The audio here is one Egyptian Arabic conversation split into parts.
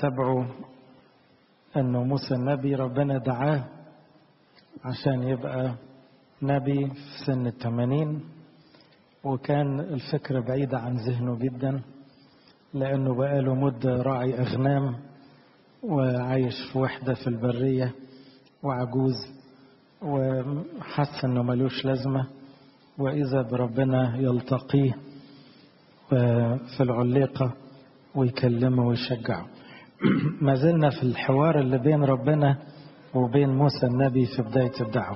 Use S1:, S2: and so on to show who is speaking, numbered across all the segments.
S1: تتابعوا أنه موسى النبي ربنا دعاه عشان يبقى نبي في سن الثمانين وكان الفكرة بعيدة عن ذهنه جدا لأنه بقاله مدة راعي أغنام وعايش في وحدة في البرية وعجوز وحس أنه ملوش لازمة وإذا بربنا يلتقيه في العليقة ويكلمه ويشجعه ما زلنا في الحوار اللي بين ربنا وبين موسى النبي في بداية الدعوة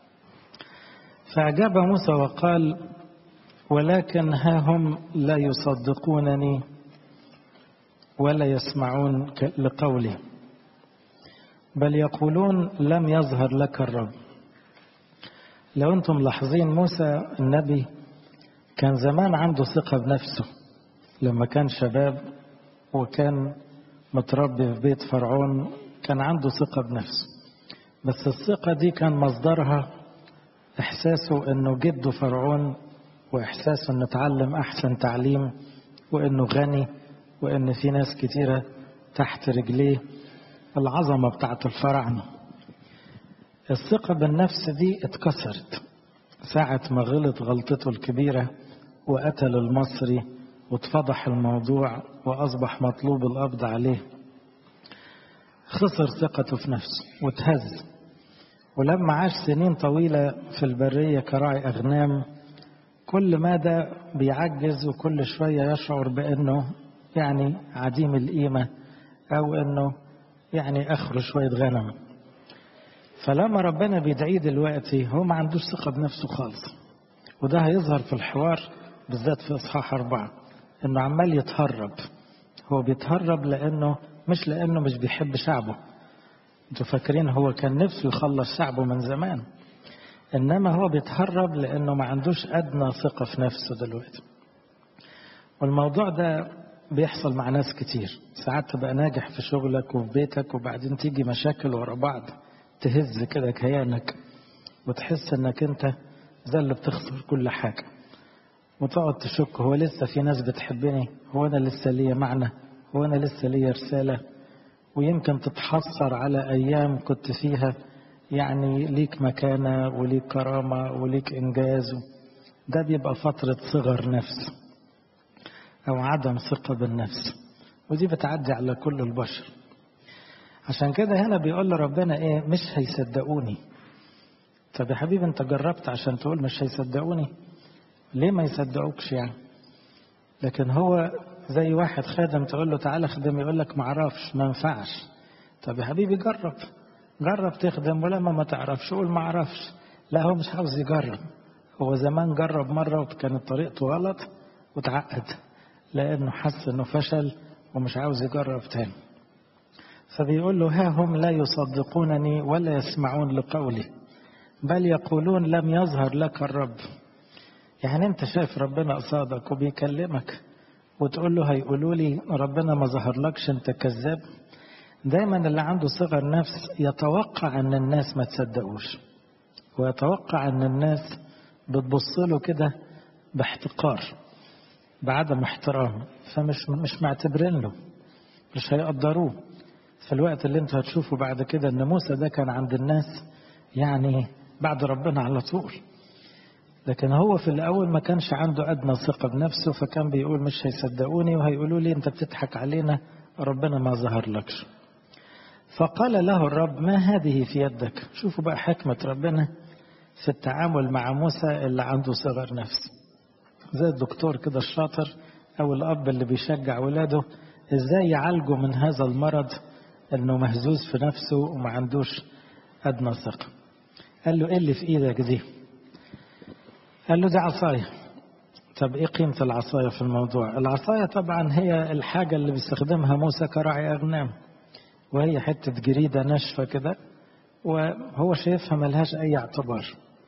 S1: فأجاب موسى وقال ولكن ها هم لا يصدقونني ولا يسمعون لقولي بل يقولون لم يظهر لك الرب لو انتم ملاحظين موسى النبي كان زمان عنده ثقة بنفسه لما كان شباب وكان متربي في بيت فرعون كان عنده ثقة بنفسه بس الثقة دي كان مصدرها إحساسه إنه جده فرعون وإحساسه إنه اتعلم أحسن تعليم وإنه غني وإن في ناس كتيرة تحت رجليه العظمة بتاعت الفراعنة الثقة بالنفس دي اتكسرت ساعة ما غلط غلطته الكبيرة وقتل المصري واتفضح الموضوع وأصبح مطلوب القبض عليه خسر ثقته في نفسه واتهز ولما عاش سنين طويلة في البرية كراعي أغنام كل مدى بيعجز وكل شوية يشعر بأنه يعني عديم القيمة أو أنه يعني آخره شوية غنم فلما ربنا بيدعيه دلوقتي هو ما عندوش ثقة بنفسه خالص وده هيظهر في الحوار بالذات في إصحاح أربعة إنه عمال يتهرب هو بيتهرب لأنه مش لأنه مش بيحب شعبه انتوا فاكرين هو كان نفسه يخلص شعبه من زمان إنما هو بيتهرب لأنه ما عندوش أدنى ثقة في نفسه دلوقتي والموضوع ده بيحصل مع ناس كتير ساعات تبقى ناجح في شغلك وفي بيتك وبعدين تيجي مشاكل ورا بعض تهز كده كيانك وتحس انك انت زي اللي بتخسر كل حاجة وتقعد تشك هو لسه في ناس بتحبني هو انا لسه ليا معنى هو انا لسه ليا رسالة ويمكن تتحسر على ايام كنت فيها يعني ليك مكانة وليك كرامة وليك انجاز ده بيبقى فترة صغر نفس او عدم ثقة بالنفس ودي بتعدي على كل البشر عشان كده هنا بيقول لربنا ايه مش هيصدقوني طب يا حبيبي انت جربت عشان تقول مش هيصدقوني ليه ما يصدقوكش يعني لكن هو زي واحد خادم تقول له تعالى خدم يقول لك ما اعرفش ما ينفعش طب يا حبيبي جرب جرب تخدم ولما ما تعرفش قول ما اعرفش لا هو مش عاوز يجرب هو زمان جرب مرة وكانت طريقته غلط وتعقد لانه حس انه فشل ومش عاوز يجرب تاني فبيقول له ها هم لا يصدقونني ولا يسمعون لقولي بل يقولون لم يظهر لك الرب يعني انت شايف ربنا قصادك وبيكلمك وتقول له هيقولوا لي ربنا ما ظهر لكش انت كذاب دايما اللي عنده صغر نفس يتوقع ان الناس ما تصدقوش ويتوقع ان الناس بتبص له كده باحتقار بعدم احترام فمش مش معتبرين له مش هيقدروه في الوقت اللي انتوا هتشوفوا بعد كده ان موسى ده كان عند الناس يعني بعد ربنا على طول لكن هو في الاول ما كانش عنده ادنى ثقه بنفسه فكان بيقول مش هيصدقوني وهيقولوا لي انت بتضحك علينا ربنا ما ظهر لكش فقال له الرب ما هذه في يدك شوفوا بقى حكمه ربنا في التعامل مع موسى اللي عنده صغر نفس زي الدكتور كده الشاطر او الاب اللي بيشجع ولاده ازاي يعالجوا من هذا المرض انه مهزوز في نفسه وما عندوش ادنى ثقه قال له ايه اللي في ايدك دي قال له دي عصايه طب ايه قيمه العصايه في الموضوع العصايه طبعا هي الحاجه اللي بيستخدمها موسى كراعي اغنام وهي حته جريده ناشفه كده وهو شايفها ملهاش اي اعتبار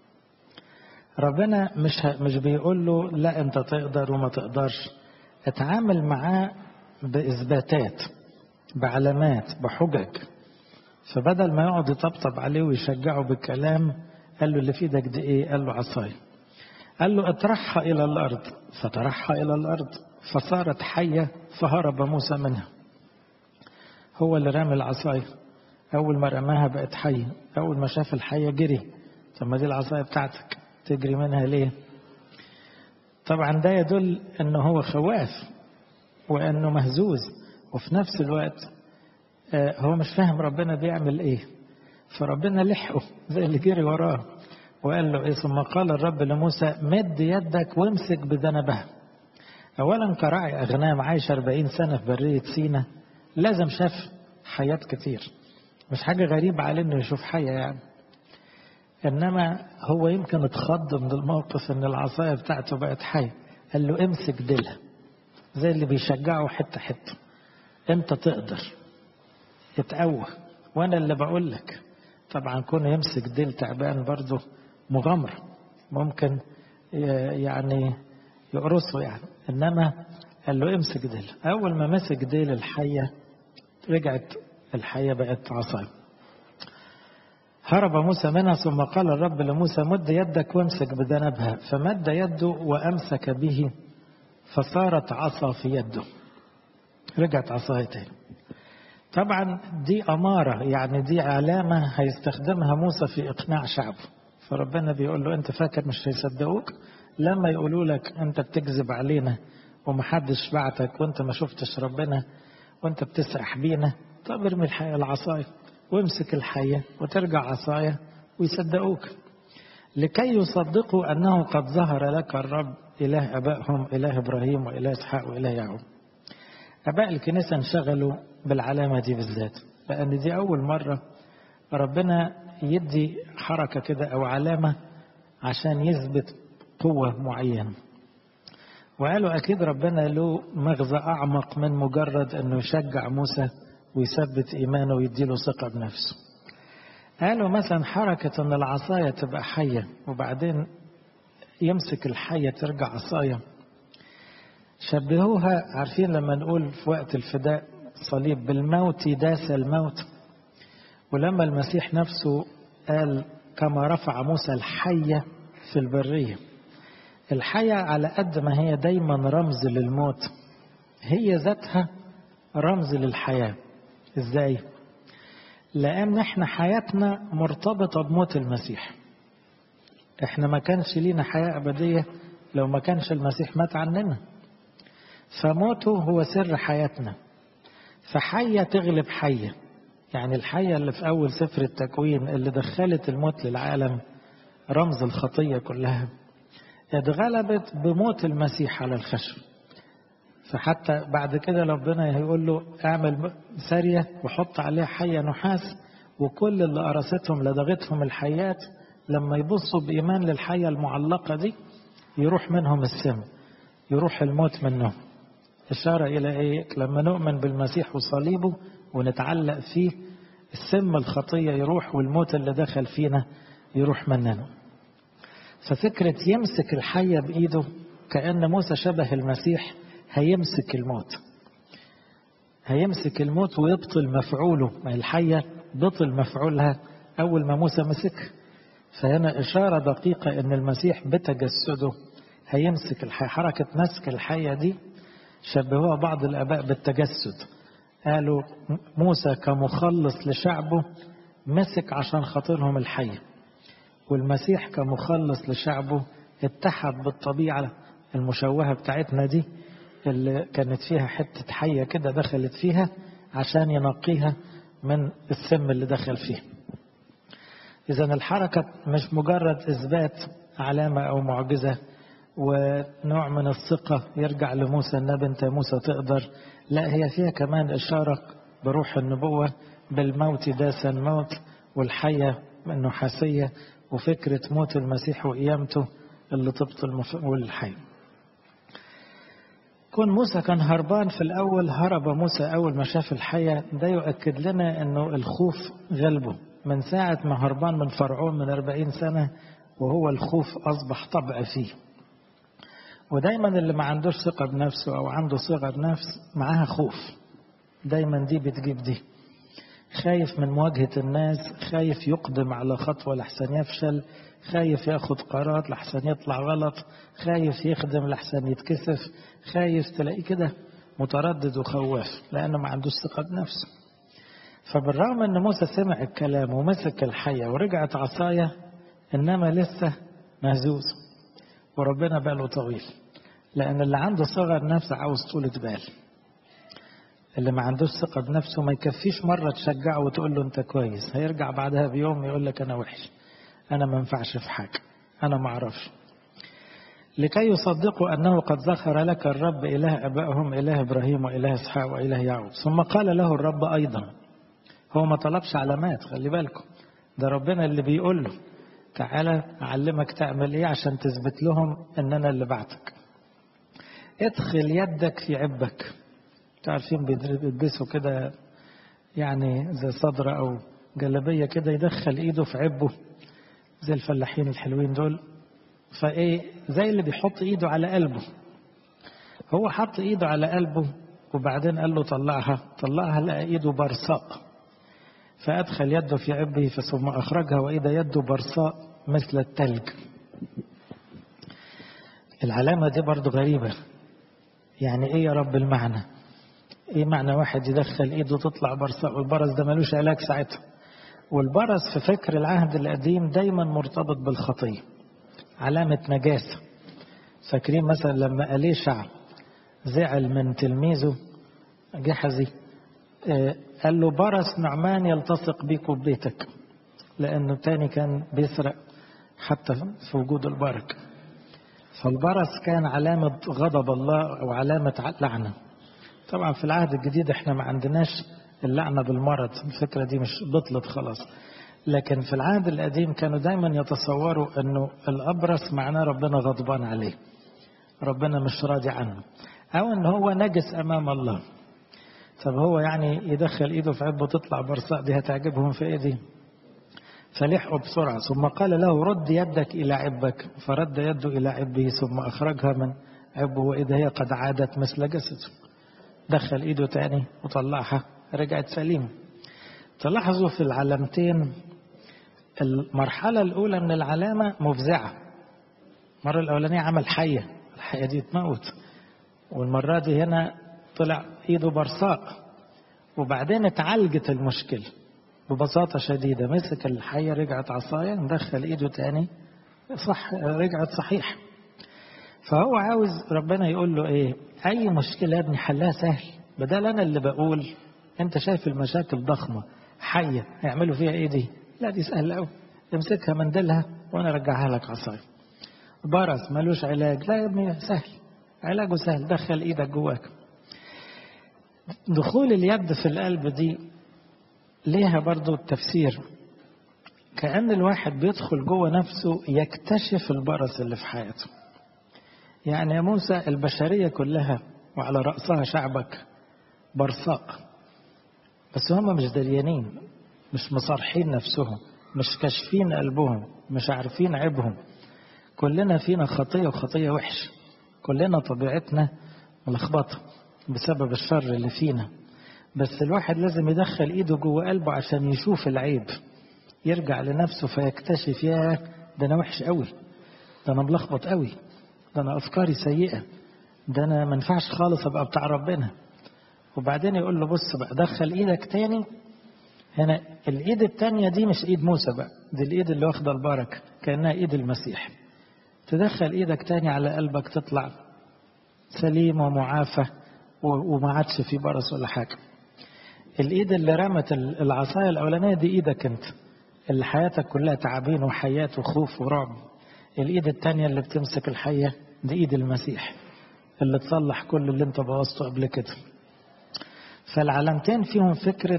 S1: ربنا مش مش بيقول له لا انت تقدر وما تقدرش اتعامل معاه باثباتات بعلامات بحجج فبدل ما يقعد يطبطب عليه ويشجعه بالكلام قال له اللي في ايدك دي ايه؟ قال له عصاي. قال له اطرحها الى الارض فطرحها الى الارض فصارت حيه فهرب موسى منها. هو اللي رامي العصاية أول ما رماها بقت حية أول ما شاف الحية جري طب ما دي العصاية بتاعتك تجري منها ليه طبعا ده يدل أنه هو خواف وأنه مهزوز وفي نفس الوقت هو مش فاهم ربنا بيعمل ايه فربنا لحقه زي اللي جري وراه وقال له ايه ثم قال الرب لموسى مد يدك وامسك بذنبها اولا كراعي اغنام عايش 40 سنه في بريه سينا لازم شاف حيات كتير مش حاجه غريبه عليه انه يشوف حيه يعني انما هو يمكن اتخض من الموقف ان العصايه بتاعته بقت حيه قال له امسك ديلها زي اللي بيشجعه حته حته انت تقدر اتقوى وانا اللي بقول لك طبعا كونه يمسك ديل تعبان برضه مغامرة ممكن يعني يقرصه يعني انما قال له امسك ديل اول ما مسك ديل الحية رجعت الحية بقت عصاية هرب موسى منها ثم قال الرب لموسى مد يدك وامسك بذنبها فمد يده وامسك به فصارت عصا في يده رجعت عصاية تاني طبعا دي أمارة يعني دي علامة هيستخدمها موسى في إقناع شعبه فربنا بيقول له أنت فاكر مش هيصدقوك لما يقولوا لك أنت بتكذب علينا ومحدش بعتك وأنت ما شفتش ربنا وأنت بتسرح بينا طب ارمي الحياة العصاية وامسك الحية وترجع عصاية ويصدقوك لكي يصدقوا أنه قد ظهر لك الرب إله أبائهم إله إبراهيم وإله إسحاق وإله يعقوب أباء الكنيسة انشغلوا بالعلامة دي بالذات لأن دي أول مرة ربنا يدي حركة كده أو علامة عشان يثبت قوة معينة وقالوا أكيد ربنا له مغزى أعمق من مجرد أنه يشجع موسى ويثبت إيمانه ويديله ثقة بنفسه قالوا مثلا حركة أن العصاية تبقى حية وبعدين يمسك الحية ترجع عصاية شبهوها عارفين لما نقول في وقت الفداء صليب بالموت داس الموت ولما المسيح نفسه قال كما رفع موسى الحية في البرية الحية على قد ما هي دايما رمز للموت هي ذاتها رمز للحياة ازاي لان احنا حياتنا مرتبطة بموت المسيح احنا ما كانش لينا حياة ابدية لو ما كانش المسيح مات عننا فموته هو سر حياتنا فحية تغلب حية يعني الحية اللي في أول سفر التكوين اللي دخلت الموت للعالم رمز الخطية كلها اتغلبت بموت المسيح على الخشب فحتى بعد كده ربنا هيقول له اعمل سارية وحط عليها حية نحاس وكل اللي قرصتهم لدغتهم الحيات لما يبصوا بإيمان للحية المعلقة دي يروح منهم السم يروح الموت منهم إشارة إلى إيه؟ لما نؤمن بالمسيح وصليبه ونتعلق فيه السم الخطية يروح والموت اللي دخل فينا يروح مننا ففكرة يمسك الحية بإيده كأن موسى شبه المسيح هيمسك الموت هيمسك الموت ويبطل مفعوله ما الحية بطل مفعولها أول ما موسى مسك فهنا إشارة دقيقة أن المسيح بتجسده هيمسك الحية حركة مسك الحية دي شبهوها بعض الآباء بالتجسد قالوا موسى كمخلص لشعبه مسك عشان خاطرهم الحية والمسيح كمخلص لشعبه اتحد بالطبيعة المشوهة بتاعتنا دي اللي كانت فيها حتة حية كده دخلت فيها عشان ينقيها من السم اللي دخل فيه إذا الحركة مش مجرد إثبات علامة أو معجزة ونوع من الثقة يرجع لموسى النبي أنت موسى تقدر لا هي فيها كمان إشارة بروح النبوة بالموت داس الموت والحية النحاسية وفكرة موت المسيح وقيامته اللي تبطل والحي كون موسى كان هربان في الأول هرب موسى أول ما شاف الحية ده يؤكد لنا أنه الخوف غلبه من ساعة ما هربان من فرعون من أربعين سنة وهو الخوف أصبح طبع فيه ودايما اللي ما عندوش ثقة بنفسه أو عنده ثقة بنفس معاها خوف دايما دي بتجيب دي خايف من مواجهة الناس خايف يقدم على خطوة لحسن يفشل خايف ياخد قرار لحسن يطلع غلط خايف يخدم لحسن يتكسف خايف تلاقيه كده متردد وخواف لأنه ما عندوش ثقة بنفسه فبالرغم ان موسى سمع الكلام ومسك الحية ورجعت عصاية انما لسه مهزوز وربنا باله طويل لان اللي عنده صغر نفس عاوز طولة بال اللي ما عندوش ثقة بنفسه ما يكفيش مرة تشجعه وتقول له انت كويس هيرجع بعدها بيوم يقول لك انا وحش انا ما ينفعش في حاجة انا ما اعرفش لكي يصدقوا أنه قد ذكر لك الرب إله أبائهم إله إبراهيم وإله إسحاق وإله يعقوب ثم قال له الرب أيضا هو ما طلبش علامات خلي بالكم ده ربنا اللي بيقول له تعالى أعلمك تعمل إيه عشان تثبت لهم إن أنا اللي بعتك ادخل يدك في عبك تعرفين بيلبسوا كده يعني زي صدرة أو جلبية كده يدخل إيده في عبه زي الفلاحين الحلوين دول فايه زي اللي بيحط ايده على قلبه هو حط ايده على قلبه وبعدين قال له طلعها طلعها لقى ايده برصاء فادخل يده في عبه ثم اخرجها واذا يده برصاء مثل التلج العلامة دي برضو غريبة يعني ايه يا رب المعنى ايه معنى واحد يدخل ايده تطلع برصاء والبرص ده ملوش علاج ساعتها والبرص في فكر العهد القديم دايما مرتبط بالخطيه علامة نجاسة فاكرين مثلا لما أليشع زعل من تلميذه جحزي قال له برس نعمان يلتصق بيك وبيتك لأنه تاني كان بيسرق حتى في وجود البركة فالبرص كان علامة غضب الله أو علامة لعنة طبعا في العهد الجديد احنا ما عندناش اللعنة بالمرض الفكرة دي مش بطلت خلاص لكن في العهد القديم كانوا دايما يتصوروا انه الابرص معناه ربنا غضبان عليه ربنا مش راضي عنه او ان هو نجس امام الله طب هو يعني يدخل ايده في عبه تطلع برصاء دي هتعجبهم في ايه دي فلحقوا بسرعة ثم قال له رد يدك إلى عبك فرد يده إلى عبه ثم أخرجها من عبه وإذا هي قد عادت مثل جسده دخل إيده تاني وطلعها رجعت سليمة تلاحظوا في العلامتين المرحلة الأولى من العلامة مفزعة المرة الأولانية عمل حية الحية دي تموت والمرة دي هنا طلع إيده برصاء وبعدين اتعالجت المشكلة ببساطة شديدة مسك الحية رجعت عصاية ندخل إيده تاني صح رجعت صحيح فهو عاوز ربنا يقول له إيه أي مشكلة يا ابني حلها سهل بدل أنا اللي بقول أنت شايف المشاكل ضخمة حية هيعملوا فيها إيه دي لا دي سهلة أوي امسكها مندلها وأنا أرجعها لك عصاية برص ملوش علاج لا يا ابني سهل علاجه سهل دخل إيدك جواك دخول اليد في القلب دي ليها برضو التفسير كأن الواحد بيدخل جوه نفسه يكتشف البرص اللي في حياته يعني يا موسى البشرية كلها وعلى رأسها شعبك برصاء بس هم مش دريانين مش مصارحين نفسهم مش كاشفين قلبهم مش عارفين عيبهم كلنا فينا خطية وخطية وحش كلنا طبيعتنا ملخبطة بسبب الشر اللي فينا بس الواحد لازم يدخل ايده جوه قلبه عشان يشوف العيب يرجع لنفسه فيكتشف يا ده انا وحش قوي ده انا ملخبط قوي ده انا افكاري سيئه ده انا ما ينفعش خالص ابقى بتاع ربنا وبعدين يقول له بص بقى دخل ايدك تاني هنا الايد التانية دي مش ايد موسى بقى دي الايد اللي واخده البركه كانها ايد المسيح تدخل ايدك تاني على قلبك تطلع سليم ومعافى وما عادش في برص ولا حاجه الايد اللي رمت العصايه الاولانيه دي ايدك انت اللي حياتك كلها تعابين وحيات وخوف ورعب الايد التانية اللي بتمسك الحيه دي ايد المسيح اللي تصلح كل اللي انت بوظته قبل كده فالعلامتين فيهم فكره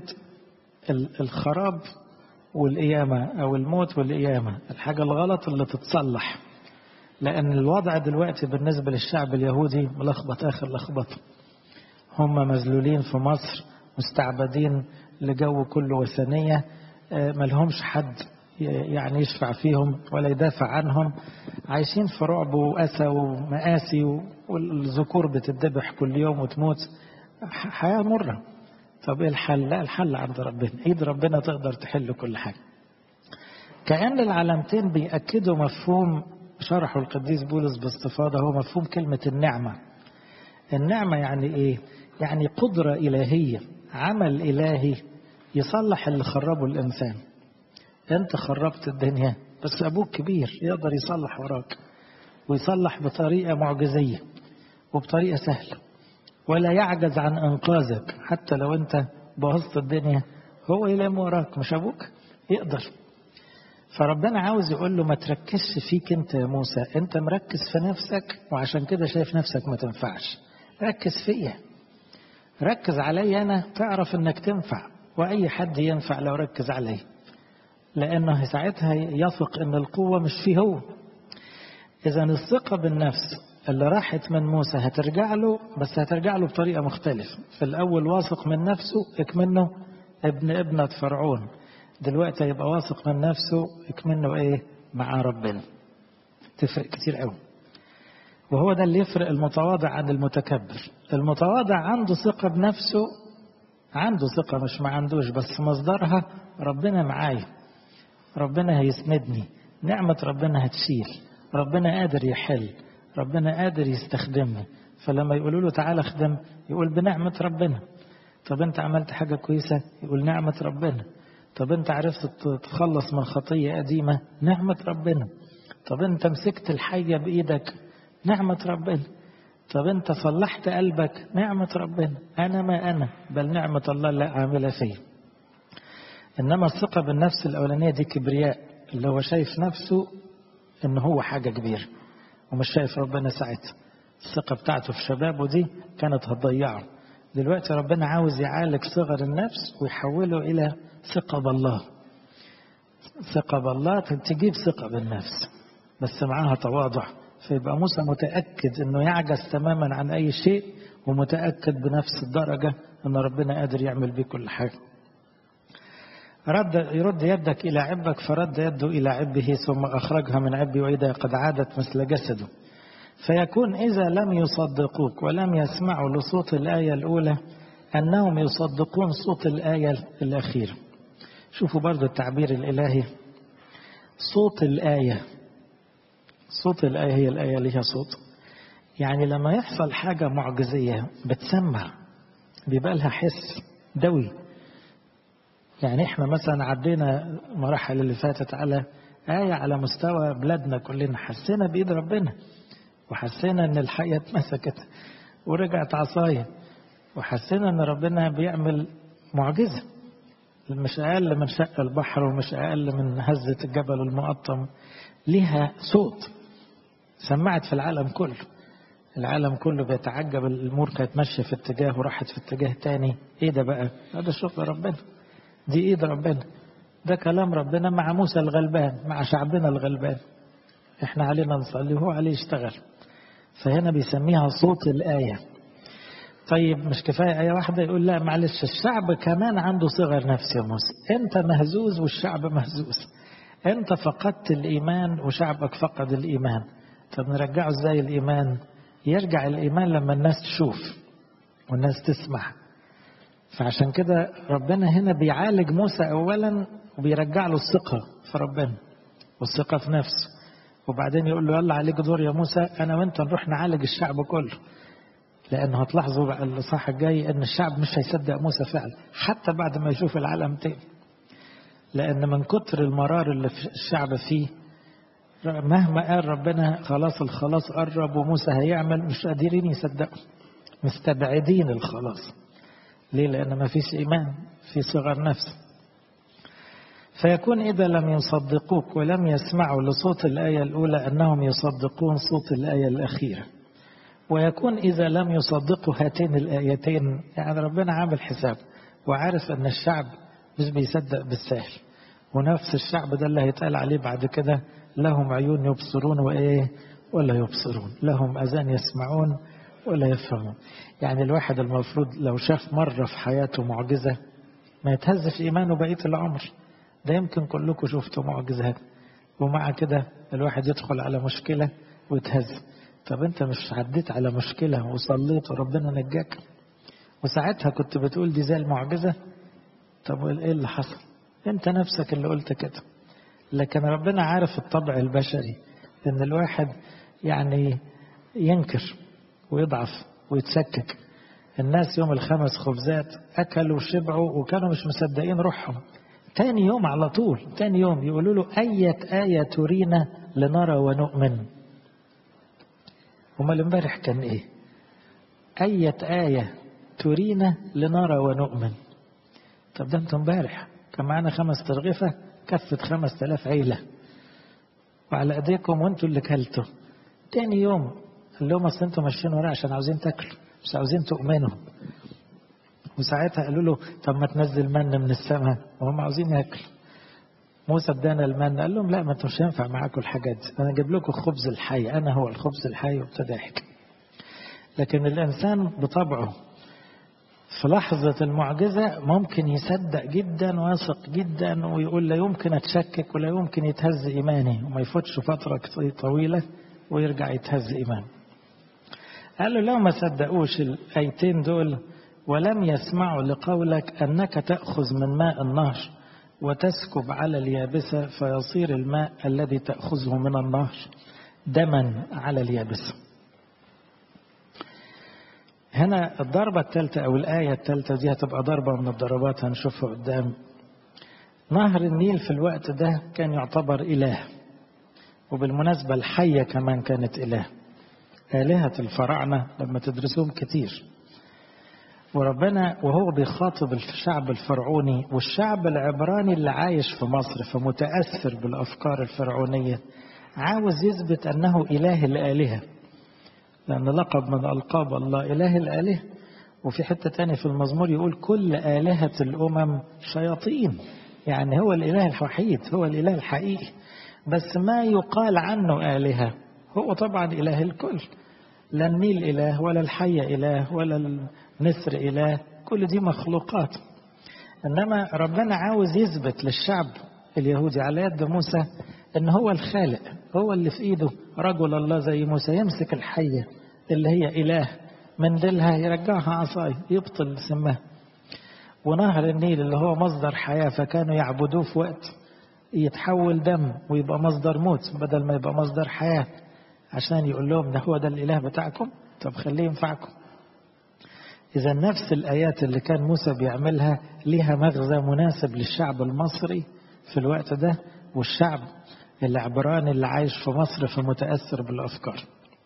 S1: الخراب والقيامه او الموت والقيامه الحاجه الغلط اللي تتصلح لان الوضع دلوقتي بالنسبه للشعب اليهودي ملخبط اخر لخبطه هم مذلولين في مصر مستعبدين لجو كله وثنية ملهمش حد يعني يشفع فيهم ولا يدافع عنهم عايشين في رعب وأسى ومآسي والذكور بتذبح كل يوم وتموت حياة مرة طب ايه الحل؟ لا الحل عند ربنا ايد ربنا تقدر تحل كل حاجة كأن العلامتين بيأكدوا مفهوم شرحه القديس بولس باستفاضة هو مفهوم كلمة النعمة النعمة يعني ايه؟ يعني قدرة إلهية عمل إلهي يصلح اللي خربه الإنسان أنت خربت الدنيا بس أبوك كبير يقدر يصلح وراك ويصلح بطريقة معجزية وبطريقة سهلة ولا يعجز عن إنقاذك حتى لو أنت بوظت الدنيا هو يلم وراك مش أبوك يقدر فربنا عاوز يقول له ما تركزش فيك أنت يا موسى أنت مركز في نفسك وعشان كده شايف نفسك ما تنفعش ركز فيا ركز علي أنا تعرف أنك تنفع وأي حد ينفع لو ركز عليه لأنه ساعتها يثق أن القوة مش فيه هو إذا الثقة بالنفس اللي راحت من موسى هترجع له بس هترجع له بطريقة مختلفة في الأول واثق من نفسه اكمنه ابن ابنة فرعون دلوقتي هيبقى واثق من نفسه اكمنه ايه مع ربنا تفرق كتير قوي وهو ده اللي يفرق المتواضع عن المتكبر المتواضع عنده ثقة بنفسه عنده ثقة مش ما عندوش بس مصدرها ربنا معايا ربنا هيسندني نعمة ربنا هتشيل ربنا قادر يحل ربنا قادر يستخدمني فلما يقولوا له تعالى اخدم يقول بنعمة ربنا طب انت عملت حاجة كويسة يقول نعمة ربنا طب انت عرفت تتخلص من خطية قديمة نعمة ربنا طب انت مسكت الحية بإيدك نعمة ربنا طب انت صلحت قلبك نعمة ربنا أنا ما أنا بل نعمة الله اللي عاملة فيه إنما الثقة بالنفس الأولانية دي كبرياء اللي هو شايف نفسه إن هو حاجة كبيرة ومش شايف ربنا ساعتها الثقة بتاعته في شبابه دي كانت هتضيعه دلوقتي ربنا عاوز يعالج صغر النفس ويحوله إلى ثقة بالله ثقة بالله تجيب ثقة بالنفس بس معاها تواضع فيبقى موسى متأكد أنه يعجز تماما عن أي شيء ومتأكد بنفس الدرجة أن ربنا قادر يعمل بيه كل حاجة رد يرد يدك إلى عبك فرد يده إلى عبه ثم أخرجها من عبه وإذا قد عادت مثل جسده فيكون إذا لم يصدقوك ولم يسمعوا لصوت الآية الأولى أنهم يصدقون صوت الآية الأخيرة شوفوا برضو التعبير الإلهي صوت الآية صوت الآية هي الآية ليها صوت يعني لما يحصل حاجة معجزية بتسمع بيبقى لها حس دوي يعني احنا مثلا عدينا مراحل اللي فاتت على آية على مستوى بلادنا كلنا حسينا بإيد ربنا وحسينا ان الحية اتمسكت ورجعت عصاية وحسينا ان ربنا بيعمل معجزة مش أقل من شق البحر ومش أقل من هزة الجبل المقطم ليها صوت سمعت في العالم كله العالم كله بيتعجب الأمور كانت ماشية في اتجاه وراحت في اتجاه تاني ايه ده بقى هذا شغل ربنا دي ايد ربنا ده كلام ربنا مع موسى الغلبان مع شعبنا الغلبان احنا علينا نصلي وهو عليه يشتغل فهنا بيسميها صوت الآية طيب مش كفاية آية واحدة يقول لا معلش الشعب كمان عنده صغر نفس يا موسى انت مهزوز والشعب مهزوز انت فقدت الإيمان وشعبك فقد الإيمان طب نرجعه ازاي الإيمان يرجع الإيمان لما الناس تشوف والناس تسمع فعشان كده ربنا هنا بيعالج موسى أولا وبيرجع له الثقة في ربنا والثقة في نفسه وبعدين يقول له يلا عليك دور يا موسى أنا وأنت نروح نعالج الشعب كله لأنه هتلاحظوا بقى الإصحاح الجاي إن الشعب مش هيصدق موسى فعلا حتى بعد ما يشوف العالم تاني لأن من كتر المرار اللي في الشعب فيه مهما قال ربنا خلاص الخلاص قرب وموسى هيعمل مش قادرين يصدقوا مستبعدين الخلاص ليه لأن ما فيش إيمان في صغر نفس فيكون إذا لم يصدقوك ولم يسمعوا لصوت الآية الأولى أنهم يصدقون صوت الآية الأخيرة ويكون إذا لم يصدقوا هاتين الآيتين يعني ربنا عامل حساب وعارف أن الشعب مش بيصدق بالسهل ونفس الشعب ده اللي هيتقال عليه بعد كده لهم عيون يبصرون وإيه ولا يبصرون لهم أذان يسمعون ولا يفهمون يعني الواحد المفروض لو شاف مرة في حياته معجزة ما يتهز في إيمانه بقية العمر ده يمكن كلكم شفتوا معجزات ومع كده الواحد يدخل على مشكلة ويتهز طب انت مش عديت على مشكلة وصليت وربنا نجاك وساعتها كنت بتقول دي زي المعجزة طب ايه اللي حصل انت نفسك اللي قلت كده لكن ربنا عارف الطبع البشري ان الواحد يعني ينكر ويضعف ويتسكك الناس يوم الخمس خبزات أكلوا وشبعوا وكانوا مش مصدقين روحهم تاني يوم على طول تاني يوم يقولوا له أية آية ترينا لنرى ونؤمن امال امبارح كان ايه أية آية ترينا لنرى ونؤمن طب ده انتم امبارح كان معانا خمس ترغفة كفت خمس تلاف عيلة وعلى ايديكم وانتوا اللي كلتوا تاني يوم قال لهم اصل انتوا ماشيين ورا عشان عاوزين تاكلوا مش عاوزين تؤمنوا وساعتها قالوا له طب ما تنزل من من السماء وهم عاوزين ياكلوا موسى ادانا المن قال لهم لا ما انتوا مش هينفع معاكم الحاجات دي انا اجيب لكم خبز الحي انا هو الخبز الحي وابتدى يحكي لكن الانسان بطبعه في لحظة المعجزة ممكن يصدق جدا واثق جدا ويقول لا يمكن اتشكك ولا يمكن يتهز ايماني وما يفوتش فترة طويلة ويرجع يتهز ايمانه قال له لو ما صدقوش الايتين دول ولم يسمعوا لقولك انك تاخذ من ماء النهر وتسكب على اليابسه فيصير الماء الذي تاخذه من النهر دما على اليابسه. هنا الضربه الثالثه او الايه الثالثه دي هتبقى ضربه من الضربات هنشوفها قدام. نهر النيل في الوقت ده كان يعتبر اله. وبالمناسبه الحيه كمان كانت اله. آلهة الفراعنة لما تدرسوهم كتير وربنا وهو بيخاطب الشعب الفرعوني والشعب العبراني اللي عايش في مصر فمتأثر بالأفكار الفرعونية عاوز يثبت أنه إله الآلهة لأن لقب من ألقاب الله إله الآلهة وفي حتة تانية في المزمور يقول كل آلهة الأمم شياطين يعني هو الإله الوحيد هو الإله الحقيقي بس ما يقال عنه آلهة هو طبعا إله الكل لا النيل إله ولا الحية إله ولا النسر إله كل دي مخلوقات إنما ربنا عاوز يثبت للشعب اليهودي على يد موسى إن هو الخالق هو اللي في إيده رجل الله زي موسى يمسك الحية اللي هي إله من ديلها يرجعها عصاي يبطل سمها ونهر النيل اللي هو مصدر حياة فكانوا يعبدوه في وقت يتحول دم ويبقى مصدر موت بدل ما يبقى مصدر حياة عشان يقول لهم ده هو ده الإله بتاعكم طب خليه ينفعكم إذا نفس الآيات اللي كان موسى بيعملها ليها مغزى مناسب للشعب المصري في الوقت ده والشعب العبراني اللي عايش في مصر فمتأثر بالأفكار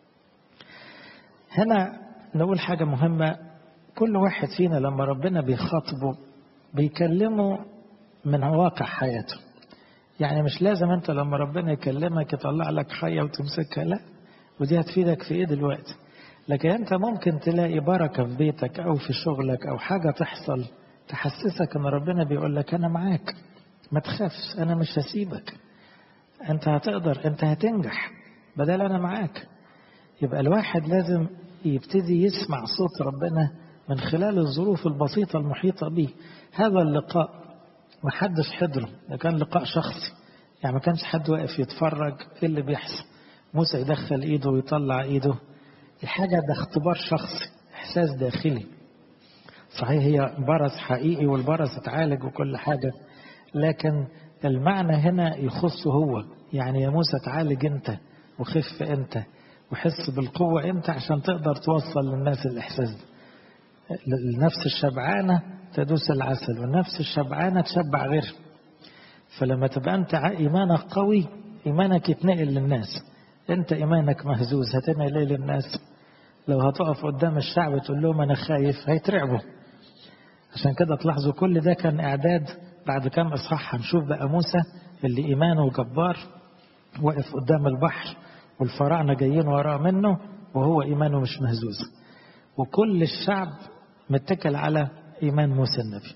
S1: هنا نقول حاجة مهمة كل واحد فينا لما ربنا بيخاطبه بيكلمه من واقع حياته يعني مش لازم انت لما ربنا يكلمك يطلع لك حية وتمسكها لا ودي هتفيدك في ايه دلوقتي لكن انت ممكن تلاقي بركة في بيتك او في شغلك او حاجة تحصل تحسسك ان ربنا بيقول لك انا معاك ما تخافش انا مش هسيبك انت هتقدر انت هتنجح بدل انا معاك يبقى الواحد لازم يبتدي يسمع صوت ربنا من خلال الظروف البسيطة المحيطة به هذا اللقاء ما حدش حضره ده كان لقاء شخصي يعني ما كانش حد واقف يتفرج ايه اللي بيحصل موسى يدخل ايده ويطلع ايده الحاجة ده اختبار شخصي احساس داخلي صحيح هي برص حقيقي والبرص اتعالج وكل حاجة لكن المعنى هنا يخصه هو يعني يا موسى تعالج انت وخف انت وحس بالقوة انت عشان تقدر توصل للناس الاحساس ده النفس الشبعانة تدوس العسل والنفس الشبعانة تشبع غيرها فلما تبقى أنت إيمانك قوي إيمانك يتنقل للناس أنت إيمانك مهزوز هتنقل إيه للناس لو هتقف قدام الشعب تقول لهم أنا خايف هيترعبوا عشان كده تلاحظوا كل ده كان إعداد بعد كام إصحاح هنشوف بقى موسى اللي إيمانه جبار واقف قدام البحر والفراعنة جايين وراه منه وهو إيمانه مش مهزوز وكل الشعب متكل على إيمان موسى النبي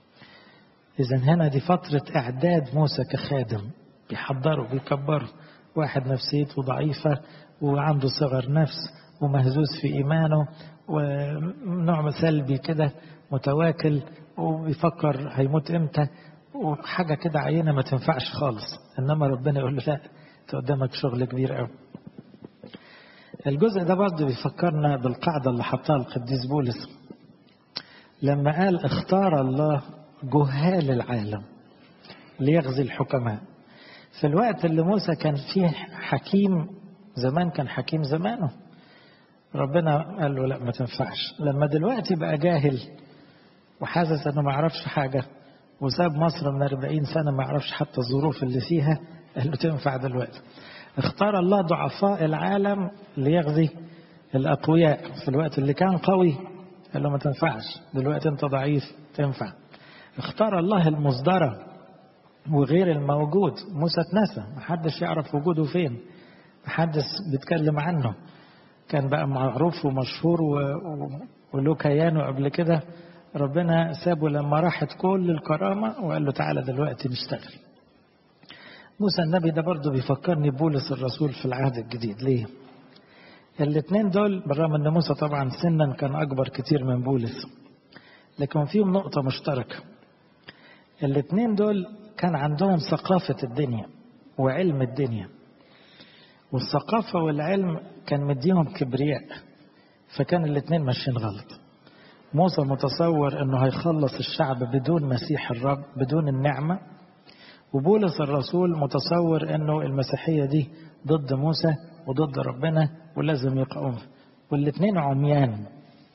S1: إذا هنا دي فترة إعداد موسى كخادم بيحضره بيكبره واحد نفسيته ضعيفة وعنده صغر نفس ومهزوز في إيمانه ونوع سلبي كده متواكل وبيفكر هيموت إمتى وحاجة كده عينة ما تنفعش خالص إنما ربنا يقول له لا أنت قدامك شغل كبير قوي الجزء ده برضه بيفكرنا بالقاعدة اللي حطها القديس بولس لما قال اختار الله جهال العالم ليغزي الحكماء في الوقت اللي موسى كان فيه حكيم زمان كان حكيم زمانه ربنا قال له لا ما تنفعش لما دلوقتي بقى جاهل وحاسس انه ما يعرفش حاجة وساب مصر من 40 سنة ما يعرفش حتى الظروف اللي فيها قال له تنفع دلوقتي اختار الله ضعفاء العالم ليغذي الأقوياء في الوقت اللي كان قوي قال له ما تنفعش دلوقتي انت ضعيف تنفع اختار الله المصدرة وغير الموجود موسى اتنسى محدش يعرف وجوده فين محدش بيتكلم عنه كان بقى معروف ومشهور و... و... وله كيانه قبل كده ربنا سابه لما راحت كل الكرامة وقال له تعالى دلوقتي نشتغل موسى النبي ده برضه بيفكرني بولس الرسول في العهد الجديد ليه الاثنين دول بالرغم ان موسى طبعا سنا كان اكبر كتير من بولس لكن فيهم نقطة مشتركة الاثنين دول كان عندهم ثقافة الدنيا وعلم الدنيا والثقافة والعلم كان مديهم كبرياء فكان الاثنين ماشيين غلط موسى متصور انه هيخلص الشعب بدون مسيح الرب بدون النعمة وبولس الرسول متصور انه المسيحية دي ضد موسى وضد ربنا ولازم يقاوم والاثنين عميان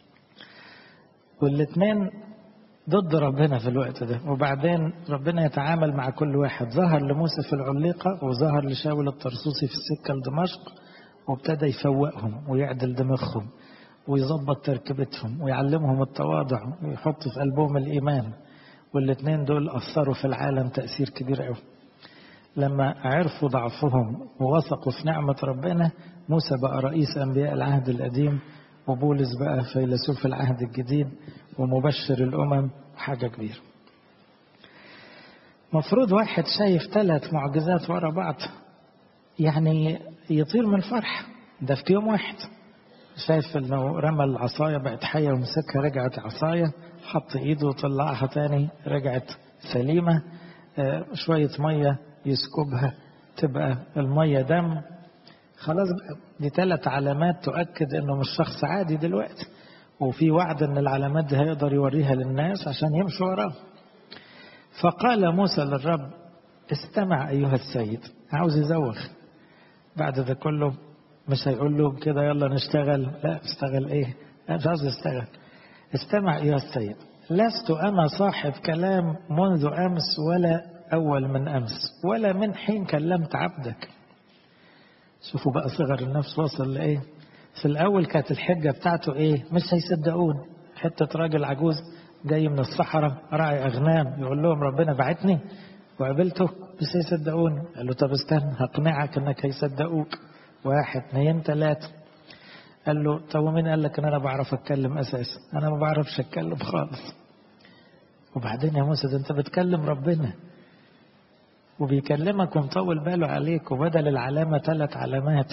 S1: والاثنين ضد ربنا في الوقت ده وبعدين ربنا يتعامل مع كل واحد ظهر لموسى في العليقة وظهر لشاول الطرسوسي في السكة لدمشق وابتدى يفوقهم ويعدل دماغهم ويظبط تركيبتهم ويعلمهم التواضع ويحط في قلبهم الإيمان والاثنين دول أثروا في العالم تأثير كبير قوي لما عرفوا ضعفهم ووثقوا في نعمة ربنا موسى بقى رئيس أنبياء العهد القديم وبولس بقى فيلسوف العهد الجديد ومبشر الأمم حاجة كبيرة مفروض واحد شايف ثلاث معجزات ورا بعض يعني يطير من الفرح ده في يوم واحد شايف انه رمى العصاية بقت حية ومسكها رجعت عصاية حط ايده وطلعها تاني رجعت سليمة آه شوية مية يسكبها تبقى المية دم خلاص بقى دي ثلاث علامات تؤكد انه مش شخص عادي دلوقتي وفي وعد ان العلامات دي هيقدر يوريها للناس عشان يمشوا وراه فقال موسى للرب استمع ايها السيد عاوز يزوغ بعد ده كله مش هيقول له كده يلا نشتغل لا اشتغل ايه انا مش عاوز اشتغل استمع ايها السيد لست انا صاحب كلام منذ امس ولا اول من امس ولا من حين كلمت عبدك شوفوا بقى صغر النفس وصل لايه في الاول كانت الحجه بتاعته ايه مش هيصدقون حته راجل عجوز جاي من الصحراء راعي اغنام يقول لهم ربنا بعتني وقابلته مش هيصدقوني قال له طب استنى هقنعك انك هيصدقوك واحد اثنين ثلاثة قال له طب ومين قال لك ان انا بعرف اتكلم اساسا انا ما بعرفش اتكلم خالص وبعدين يا موسى ده انت بتكلم ربنا وبيكلمك ومطول باله عليك وبدل العلامة ثلاث علامات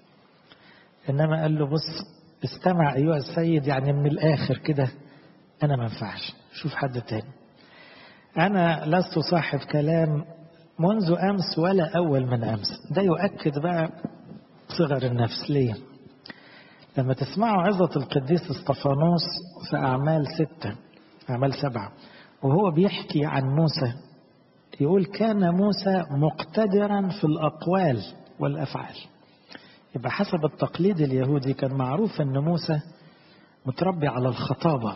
S1: انما قال له بص استمع ايها السيد يعني من الاخر كده انا ما ينفعش شوف حد تاني انا لست صاحب كلام منذ امس ولا اول من امس ده يؤكد بقى صغر النفس ليه لما تسمعوا عظة القديس اسطفانوس في أعمال ستة أعمال سبعة وهو بيحكي عن موسى يقول كان موسى مقتدرا في الأقوال والأفعال يبقى حسب التقليد اليهودي كان معروف أن موسى متربي على الخطابة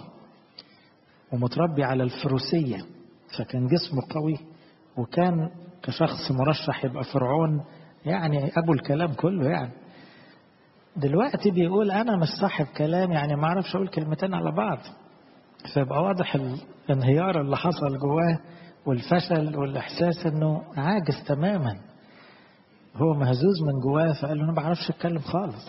S1: ومتربي على الفروسية فكان جسمه قوي وكان كشخص مرشح يبقى فرعون يعني أبو الكلام كله يعني دلوقتي بيقول أنا مش صاحب كلام يعني ما أعرفش أقول كلمتين على بعض فيبقى واضح الانهيار اللي حصل جواه والفشل والإحساس أنه عاجز تماما هو مهزوز من جواه فقال له أنا ما بعرفش أتكلم خالص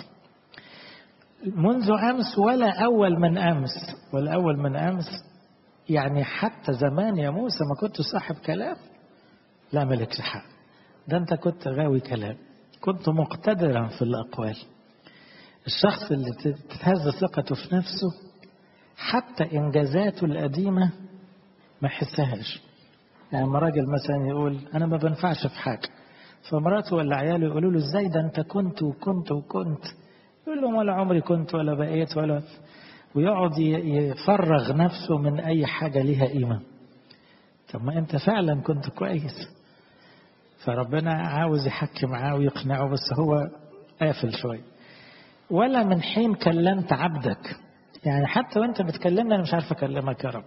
S1: منذ أمس ولا أول من أمس ولا أول من أمس يعني حتى زمان يا موسى ما كنت صاحب كلام لا ملكش حق ده أنت كنت غاوي كلام كنت مقتدرا في الأقوال الشخص اللي تتهز ثقته في نفسه حتى إنجازاته القديمة ما يحسهاش يعني لما راجل مثلا يقول أنا ما بنفعش في حاجة فمراته ولا عياله يقولوا له إزاي ده أنت كنت وكنت وكنت يقول لهم ولا عمري كنت ولا بقيت ولا ويقعد يفرغ نفسه من أي حاجة ليها قيمة طب ما أنت فعلا كنت كويس فربنا عاوز يحكي معاه ويقنعه بس هو قافل شوية ولا من حين كلمت عبدك يعني حتى وانت بتكلمني انا مش عارف اكلمك يا رب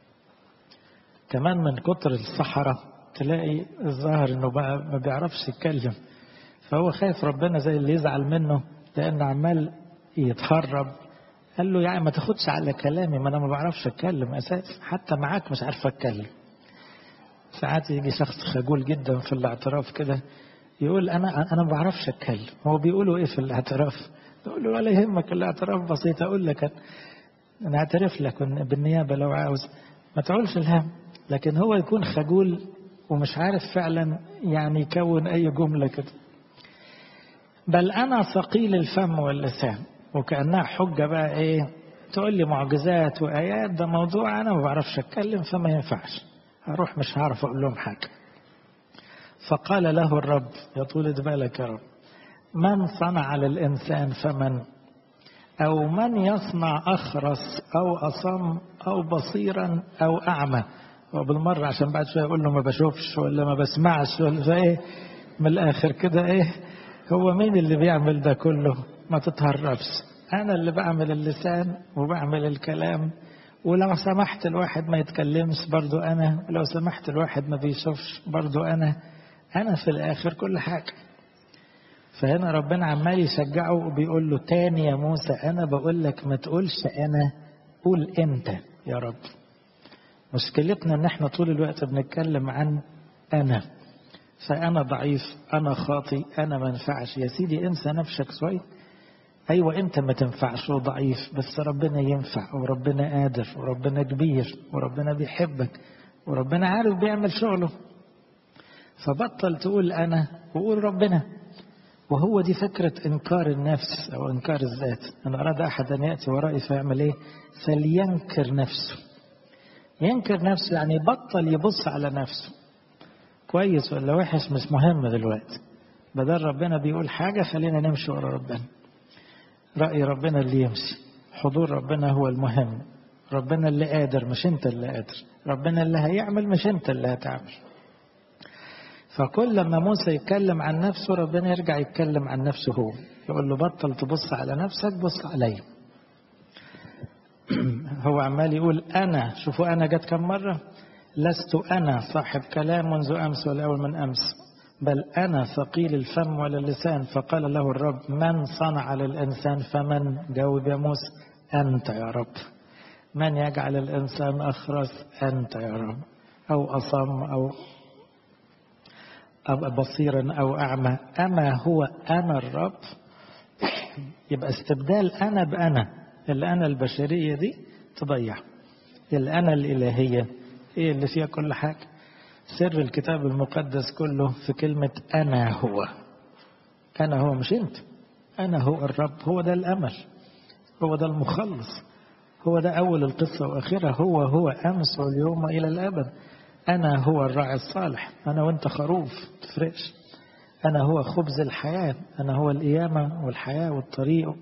S1: كمان من كتر الصحراء تلاقي الظاهر انه بقى ما بيعرفش يتكلم فهو خايف ربنا زي اللي يزعل منه لان عمال يتهرب قال له يعني ما تاخدش على كلامي ما انا ما بعرفش اتكلم اساس حتى معاك مش عارف اتكلم ساعات يجي شخص خجول جدا في الاعتراف كده يقول انا انا ما بعرفش اتكلم هو بيقولوا ايه في الاعتراف يقول له ولا يهمك الاعتراف بسيط اقول لك انا اعترف لك بالنيابه لو عاوز ما تعولش الهم لكن هو يكون خجول ومش عارف فعلا يعني يكون اي جمله كده بل انا ثقيل الفم واللسان وكانها حجه بقى ايه تقول لي معجزات وايات ده موضوع انا ما بعرفش اتكلم فما ينفعش هروح مش هعرف اقول لهم حاجه فقال له الرب يا طولة بالك يا رب من صنع للإنسان فمن أو من يصنع أخرس أو أصم أو بصيرا أو أعمى وبالمرة عشان بعد شوية يقول له ما بشوفش ولا ما بسمعش ولا فإيه من الآخر كده إيه هو مين اللي بيعمل ده كله ما تتهربش أنا اللي بعمل اللسان وبعمل الكلام ولو سمحت الواحد ما يتكلمش برضو أنا ولو سمحت الواحد ما بيشوفش برضو أنا أنا في الآخر كل حاجة فهنا ربنا عمال يشجعه وبيقول له تاني يا موسى أنا بقول لك ما تقولش أنا قول أنت يا رب مشكلتنا إن إحنا طول الوقت بنتكلم عن أنا فأنا ضعيف أنا خاطي أنا ما ينفعش يا سيدي انسى نفسك شوية أيوة أنت ما تنفعش وضعيف بس ربنا ينفع وربنا قادر وربنا كبير وربنا بيحبك وربنا عارف بيعمل شغله فبطل تقول أنا وقول ربنا وهو دي فكرة إنكار النفس أو إنكار الذات إن أراد أحد أن يأتي ورائي فيعمل إيه فلينكر نفسه ينكر نفسه يعني بطل يبص على نفسه كويس ولا وحش مش مهم دلوقتي بدل ربنا بيقول حاجة خلينا نمشي ورا ربنا رأي ربنا اللي يمشي حضور ربنا هو المهم ربنا اللي قادر مش انت اللي قادر ربنا اللي هيعمل مش انت اللي هتعمل فكل لما موسى يتكلم عن نفسه ربنا يرجع يتكلم عن نفسه هو يقول له بطل تبص على نفسك بص علي هو عمال يقول أنا شوفوا أنا جت كم مرة لست أنا صاحب كلام منذ أمس والأول من أمس بل أنا ثقيل الفم ولا اللسان فقال له الرب من صنع للإنسان فمن جاوب يا موسى أنت يا رب من يجعل الإنسان أخرس أنت يا رب أو أصم أو أو بصيرا أو أعمى أما هو أنا الرب يبقى استبدال أنا بأنا الأنا البشرية دي تضيع الأنا الإلهية هي اللي فيها كل حاجة سر الكتاب المقدس كله في كلمة أنا هو أنا هو مش أنت أنا هو الرب هو ده الأمل هو ده المخلص هو ده أول القصة وآخرها هو هو أمس واليوم إلى الأبد أنا هو الراعي الصالح أنا وأنت خروف تفرقش أنا هو خبز الحياة أنا هو القيامة والحياة والطريق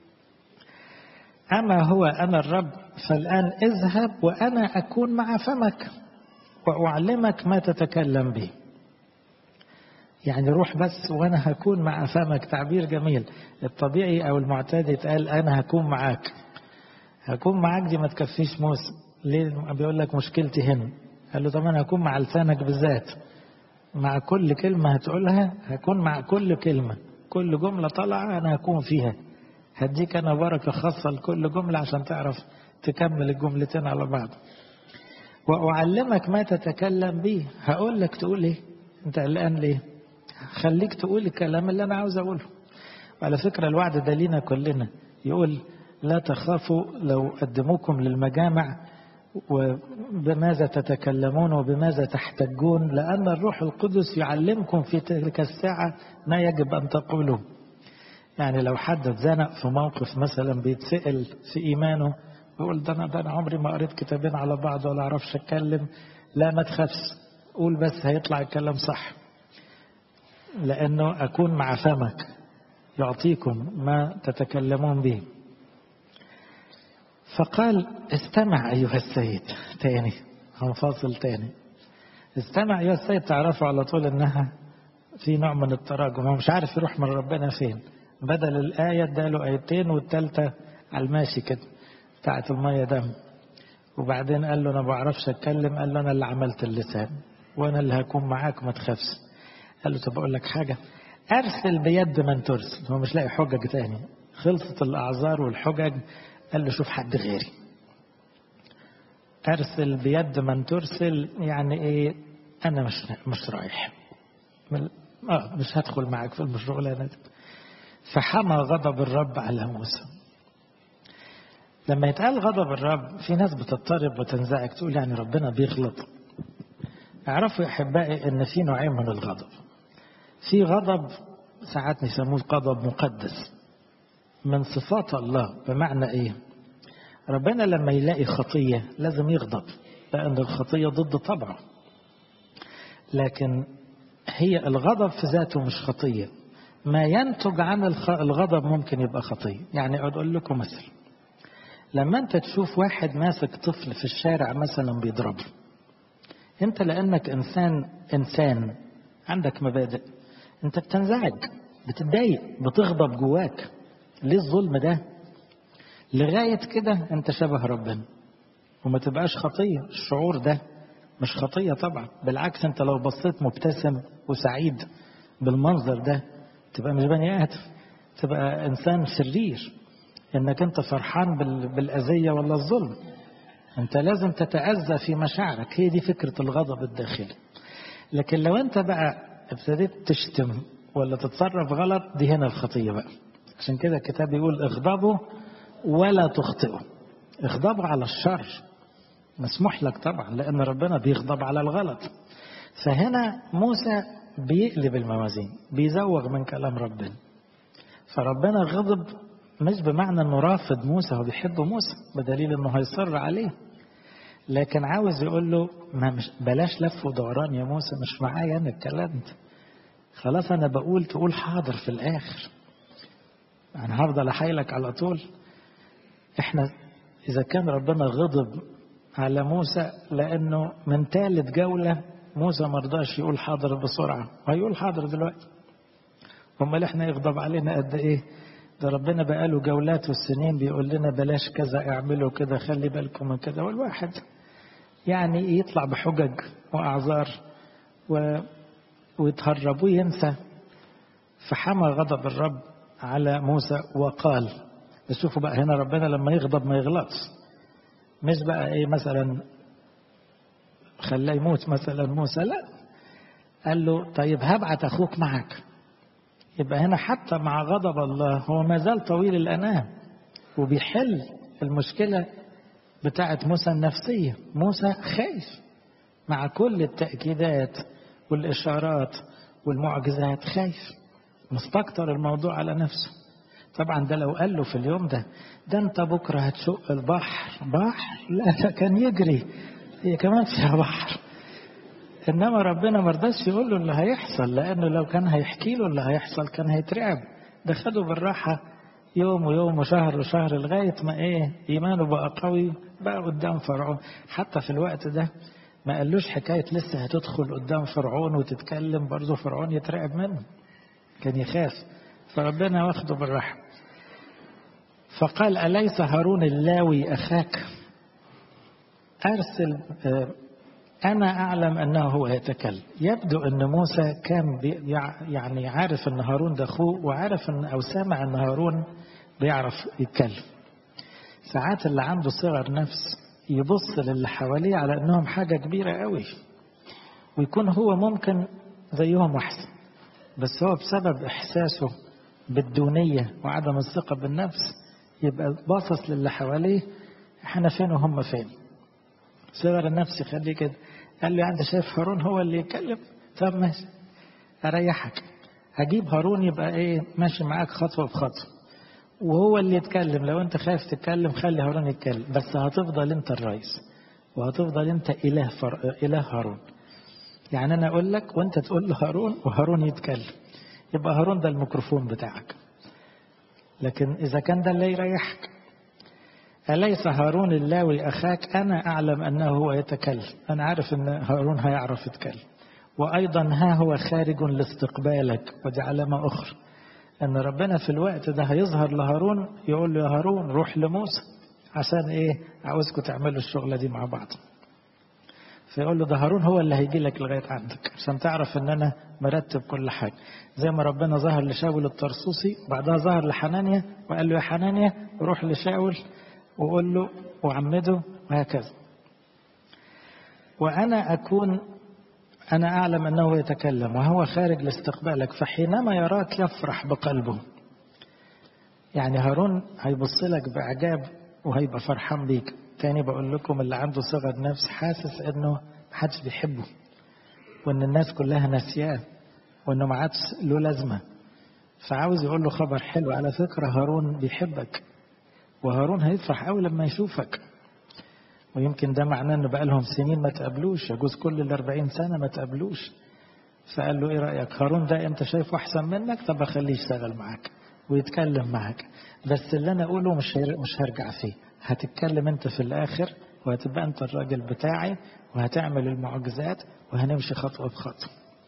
S1: أما هو أنا الرب فالآن اذهب وأنا أكون مع فمك وأعلمك ما تتكلم به يعني روح بس وأنا هكون مع فمك تعبير جميل الطبيعي أو المعتاد يتقال أنا هكون معاك هكون معاك دي ما تكفيش موسى ليه بيقول لك مشكلتي هنا قال له طب انا هكون مع لسانك بالذات مع كل كلمة هتقولها هكون مع كل كلمة كل جملة طالعة أنا هكون فيها هديك أنا بركة خاصة لكل جملة عشان تعرف تكمل الجملتين على بعض وأعلمك ما تتكلم به هقول لك تقول إيه أنت قلقان ليه خليك تقول الكلام اللي أنا عاوز أقوله وعلى فكرة الوعد ده لينا كلنا يقول لا تخافوا لو قدموكم للمجامع وبماذا تتكلمون وبماذا تحتجون لأن الروح القدس يعلمكم في تلك الساعة ما يجب أن تقولوا يعني لو حد اتزنق في موقف مثلا بيتسأل في إيمانه يقول ده أنا, ده أنا عمري ما قريت كتابين على بعض ولا أعرفش أتكلم لا ما تخافش قول بس هيطلع الكلام صح لأنه أكون مع فمك يعطيكم ما تتكلمون به فقال استمع أيها السيد تاني هنفاصل تاني استمع أيها السيد تعرفوا على طول إنها في نوع من التراجم هو مش عارف يروح من ربنا فين بدل الآية اداله آيتين والتالتة على الماشي كده بتاعت المية دم وبعدين قال له أنا ما بعرفش أتكلم قال له أنا اللي عملت اللسان وأنا اللي هكون معاك ما تخافش قال له طب أقول لك حاجة أرسل بيد من ترسل هو مش لاقي حجج تاني خلصت الأعذار والحجج قال له شوف حد غيري أرسل بيد من ترسل يعني إيه أنا مش مش رايح آه مش هدخل معاك في المشغلانة دي فحمى غضب الرب على موسى لما يتقال غضب الرب في ناس بتضطرب وتنزعج تقول يعني ربنا بيغلط اعرفوا يا احبائي ان في نوعين من الغضب في غضب ساعات نسموه غضب مقدس من صفات الله بمعنى ايه ربنا لما يلاقي خطية لازم يغضب لأن الخطية ضد طبعه لكن هي الغضب في ذاته مش خطية ما ينتج عن الغضب ممكن يبقى خطية يعني أقول لكم مثل لما أنت تشوف واحد ماسك طفل في الشارع مثلا بيضربه أنت لأنك إنسان إنسان عندك مبادئ أنت بتنزعج بتتضايق بتغضب جواك ليه الظلم ده لغاية كده أنت شبه ربنا وما تبقاش خطية الشعور ده مش خطية طبعا بالعكس أنت لو بصيت مبتسم وسعيد بالمنظر ده تبقى مش بني آدم تبقى إنسان شرير إنك أنت فرحان بالأذية ولا الظلم أنت لازم تتأذى في مشاعرك هي دي فكرة الغضب الداخلي لكن لو أنت بقى ابتديت تشتم ولا تتصرف غلط دي هنا الخطية بقى عشان كده الكتاب بيقول اغضبوا ولا تخطئوا اغضبوا على الشر مسموح لك طبعا لأن ربنا بيغضب على الغلط فهنا موسى بيقلب الموازين بيزوغ من كلام ربنا فربنا غضب مش بمعنى انه رافض موسى هو بيحب موسى بدليل انه هيصر عليه لكن عاوز يقول له ما مش بلاش لف ودوران يا موسى مش معايا انا الكلام ده خلاص انا بقول تقول حاضر في الاخر انا هفضل احايلك على طول احنا اذا كان ربنا غضب على موسى لانه من ثالث جوله موسى ما رضاش يقول حاضر بسرعه وهيقول حاضر دلوقتي امال احنا يغضب علينا قد ايه ده ربنا بقاله جولات والسنين بيقول لنا بلاش كذا اعملوا كده خلي بالكم من كده والواحد يعني يطلع بحجج واعذار و... ويتهرب وينسى فحمى غضب الرب على موسى وقال بس شوفوا بقى هنا ربنا لما يغضب ما يغلطش مش بقى ايه مثلا خلاه يموت مثلا موسى لا قال له طيب هبعت اخوك معك يبقى هنا حتى مع غضب الله هو ما زال طويل الانام وبيحل المشكله بتاعت موسى النفسيه موسى خايف مع كل التاكيدات والاشارات والمعجزات خايف مستكتر الموضوع على نفسه طبعا ده لو قال له في اليوم ده ده انت بكره هتشق البحر بحر لا ده كان يجري هي كمان فيها بحر انما ربنا ما رضاش يقول له اللي هيحصل لانه لو كان هيحكي له اللي هيحصل كان هيترعب ده خده بالراحه يوم ويوم وشهر وشهر لغايه ما ايه ايمانه بقى قوي بقى قدام فرعون حتى في الوقت ده ما قالوش حكايه لسه هتدخل قدام فرعون وتتكلم برضه فرعون يترعب منه كان يخاف فربنا واخده بالراحه فقال أليس هارون اللاوي أخاك أرسل أنا أعلم أنه هو يتكلم يبدو أن موسى كان يعني عارف أن هارون ده أخوه وعارف أن أو سامع أن هارون بيعرف يتكلم ساعات اللي عنده صغر نفس يبص للي حواليه على أنهم حاجة كبيرة قوي ويكون هو ممكن زيهم أحسن بس هو بسبب إحساسه بالدونية وعدم الثقة بالنفس يبقى باصص للي حواليه احنا فين وهم فين صغر النفس يخليه كده قال لي انت شايف هارون هو اللي يتكلم طب ماشي اريحك هجيب هارون يبقى ايه ماشي معاك خطوه بخطوه وهو اللي يتكلم لو انت خايف تتكلم خلي هارون يتكلم بس هتفضل انت الرئيس وهتفضل انت اله فر... اله هارون يعني انا اقول لك وانت تقول له هارون وهارون يتكلم يبقى هارون ده الميكروفون بتاعك لكن إذا كان ده اللي يريحك أليس هارون اللاوي أخاك أنا أعلم أنه هو يتكلم أنا عارف أن هارون هيعرف يتكلم وأيضا ها هو خارج لاستقبالك ودي علامة أخرى ان ربنا في الوقت ده هيظهر لهارون يقول له يا هارون روح لموسى عشان ايه عاوزكم تعملوا الشغلة دي مع بعض فيقول له ده هارون هو اللي هيجي لك لغاية عندك عشان تعرف ان انا مرتب كل حاجة زي ما ربنا ظهر لشاول الطرسوسي بعدها ظهر لحنانيا وقال له يا حنانيا روح لشاول وقول له وعمده وهكذا وأنا أكون أنا أعلم أنه يتكلم وهو خارج لاستقبالك فحينما يراك يفرح بقلبه يعني هارون هيبص لك بإعجاب وهيبقى فرحان بيك تاني بقول لكم اللي عنده صغر نفس حاسس انه محدش بيحبه وان الناس كلها ناسياه وانه ما عادش له لازمه فعاوز يقول له خبر حلو على فكره هارون بيحبك وهارون هيفرح قوي لما يشوفك ويمكن ده معناه انه بقى لهم سنين ما تقابلوش يجوز كل ال 40 سنه ما تقابلوش فقال له ايه رايك هارون ده انت شايفه احسن منك طب اخليه يشتغل معاك ويتكلم معاك بس اللي انا اقوله مش مش هرجع فيه هتتكلم انت في الاخر وهتبقى انت الراجل بتاعي وهتعمل المعجزات وهنمشي خطوه بخطوه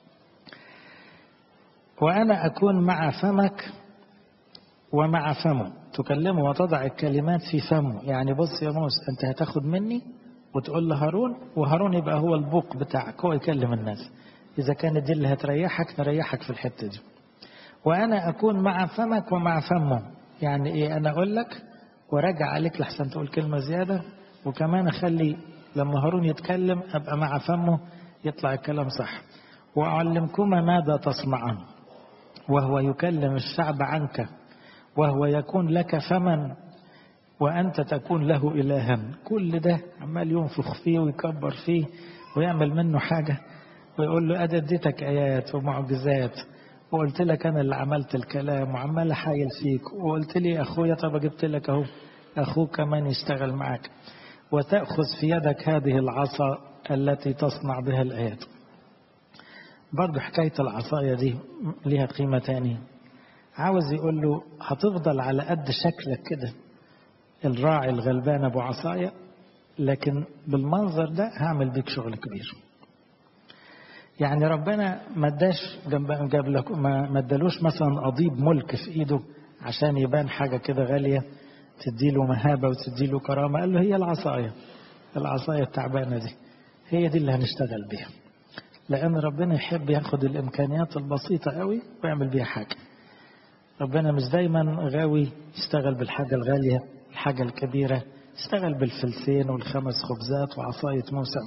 S1: وانا اكون مع فمك ومع فمه تكلمه وتضع الكلمات في فمه يعني بص يا موسى انت هتاخد مني وتقول لهارون وهارون يبقى هو البوق بتاعك هو يكلم الناس اذا كانت دي اللي هتريحك نريحك في الحته دي وانا اكون مع فمك ومع فمه يعني ايه انا اقول لك وراجع عليك لحسن تقول كلمه زياده وكمان اخلي لما هارون يتكلم ابقى مع فمه يطلع الكلام صح واعلمكما ماذا تصنعان وهو يكلم الشعب عنك وهو يكون لك فما وأنت تكون له إلها كل ده عمال ينفخ فيه ويكبر فيه ويعمل منه حاجة ويقول له أدي اديتك آيات ومعجزات وقلت لك أنا اللي عملت الكلام وعمال أحايل فيك وقلت لي أخويا طب جبت لك أهو أخوك كمان يشتغل معك وتأخذ في يدك هذه العصا التي تصنع بها الآيات برضو حكاية العصاية دي ليها قيمة تانية عاوز يقول له هتفضل على قد شكلك كده الراعي الغلبان ابو عصاية لكن بالمنظر ده هعمل بيك شغل كبير يعني ربنا ما اداش جنب جاب لك ما ادالوش مثلا قضيب ملك في ايده عشان يبان حاجه كده غاليه تديله مهابه وتديله كرامه قال له هي العصايه العصايه التعبانه دي هي دي اللي هنشتغل بيها لان ربنا يحب ياخد الامكانيات البسيطه قوي ويعمل بيها حاجه ربنا مش دايما غاوي يشتغل بالحاجة الغالية الحاجة الكبيرة اشتغل بالفلسين والخمس خبزات وعصاية موسى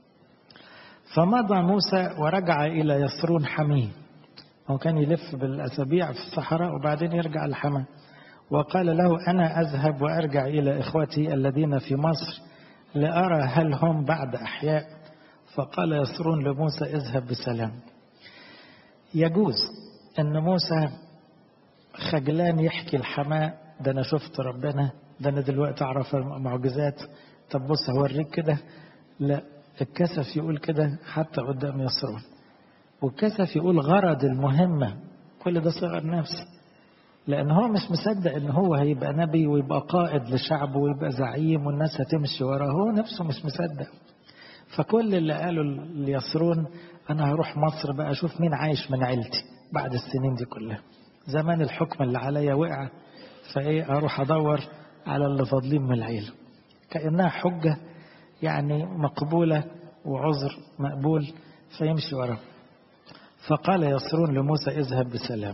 S1: فمضى موسى ورجع إلى يسرون حميه هو كان يلف بالأسابيع في الصحراء وبعدين يرجع لحماه وقال له أنا أذهب وأرجع إلى إخوتي الذين في مصر لأرى هل هم بعد أحياء فقال يسرون لموسى اذهب بسلام يجوز أن موسى خجلان يحكي الحماء ده انا شفت ربنا ده انا دلوقتي اعرف المعجزات طب بص هوريك كده لا الكسف يقول كده حتى قدام يسرون والكسف يقول غرض المهمة كل ده صغر نفس لأن هو مش مصدق إن هو هيبقى نبي ويبقى قائد لشعبه ويبقى زعيم والناس هتمشي وراه هو نفسه مش مصدق فكل اللي قاله ليسرون أنا هروح مصر بقى أشوف مين عايش من عيلتي بعد السنين دي كلها زمان الحكم اللي عليا وقع فايه اروح ادور على اللي فاضلين من العيله كانها حجه يعني مقبوله وعذر مقبول فيمشي وراه فقال يسرون لموسى اذهب بسلام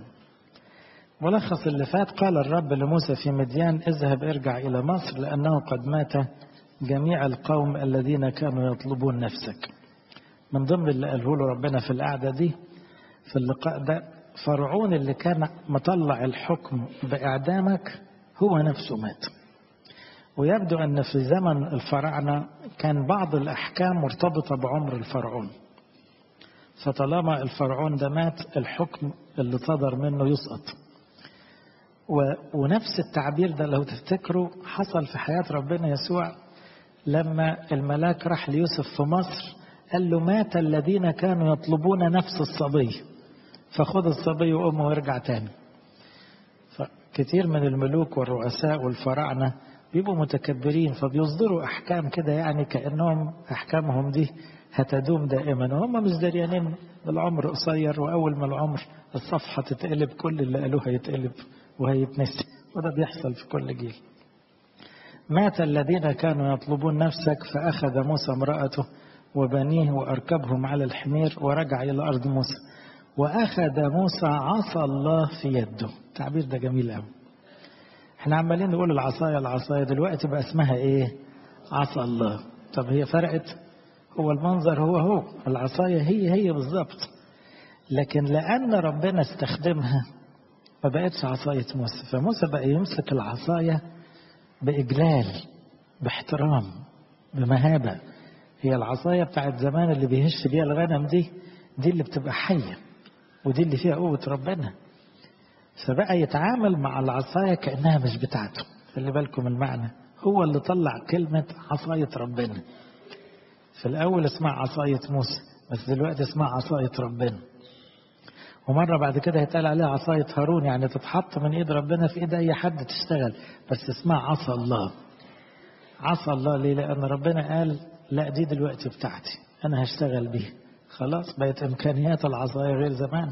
S1: ملخص اللي فات قال الرب لموسى في مديان اذهب ارجع الى مصر لانه قد مات جميع القوم الذين كانوا يطلبون نفسك من ضمن اللي قاله له ربنا في القعده دي في اللقاء ده فرعون اللي كان مطلع الحكم بإعدامك هو نفسه مات ويبدو أن في زمن الفراعنة كان بعض الأحكام مرتبطة بعمر الفرعون فطالما الفرعون ده مات الحكم اللي صدر منه يسقط و... ونفس التعبير ده لو تفتكروا حصل في حياة ربنا يسوع لما الملاك راح ليوسف في مصر قال له مات الذين كانوا يطلبون نفس الصبي فخذ الصبي وأمه وارجع تاني فكتير من الملوك والرؤساء والفراعنة بيبقوا متكبرين فبيصدروا أحكام كده يعني كأنهم أحكامهم دي هتدوم دائما وهم مش دريانين العمر قصير وأول ما العمر الصفحة تتقلب كل اللي قالوه هيتقلب وهيتنسي وده بيحصل في كل جيل مات الذين كانوا يطلبون نفسك فأخذ موسى امرأته وبنيه وأركبهم على الحمير ورجع إلى أرض موسى وأخذ موسى عصا الله في يده التعبير ده جميل قوي احنا عمالين نقول العصاية العصاية دلوقتي بقى اسمها ايه عصا الله طب هي فرقت هو المنظر هو هو العصاية هي هي بالظبط لكن لأن ربنا استخدمها ما بقتش عصاية موسى فموسى بقى يمسك العصاية بإجلال باحترام بمهابة هي العصاية بتاعت زمان اللي بيهش بيها الغنم دي دي اللي بتبقى حية ودي اللي فيها قوة ربنا فبقى يتعامل مع العصاية كأنها مش بتاعته خلي بالكم المعنى هو اللي طلع كلمة عصاية ربنا في الأول اسمها عصاية موسى بس دلوقتي اسمها عصاية ربنا ومرة بعد كده هيتقال عليها عصاية هارون يعني تتحط من ايد ربنا في ايد اي حد تشتغل بس اسمها عصا الله عصا الله ليه لان ربنا قال لا دي دلوقتي بتاعتي انا هشتغل بيها خلاص بقت امكانيات العصاية غير زمان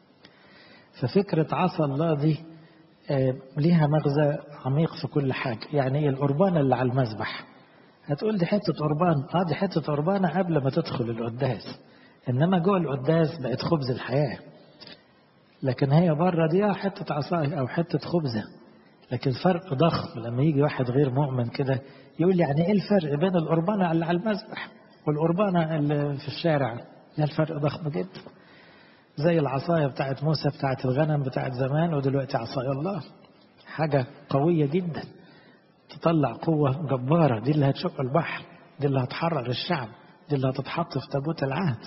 S1: ففكرة عصا الله دي ليها مغزى عميق في كل حاجة يعني ايه القربانة اللي على المذبح هتقول دي حتة قربان اه دي حتة قربانة قبل ما تدخل القداس انما جوه القداس بقت خبز الحياه لكن هي بره دي حتة عصاية أو حتة خبزة لكن فرق ضخم لما يجي واحد غير مؤمن كده يقول يعني إيه الفرق بين القربانة اللي على المذبح والقربانة اللي في الشارع لا الفرق ضخم جدا زي العصاية بتاعت موسى بتاعت الغنم بتاعت زمان ودلوقتي عصايا الله حاجة قوية جدا تطلع قوة جبارة دي اللي هتشق البحر دي اللي هتحرر الشعب دي اللي هتتحط في تابوت العهد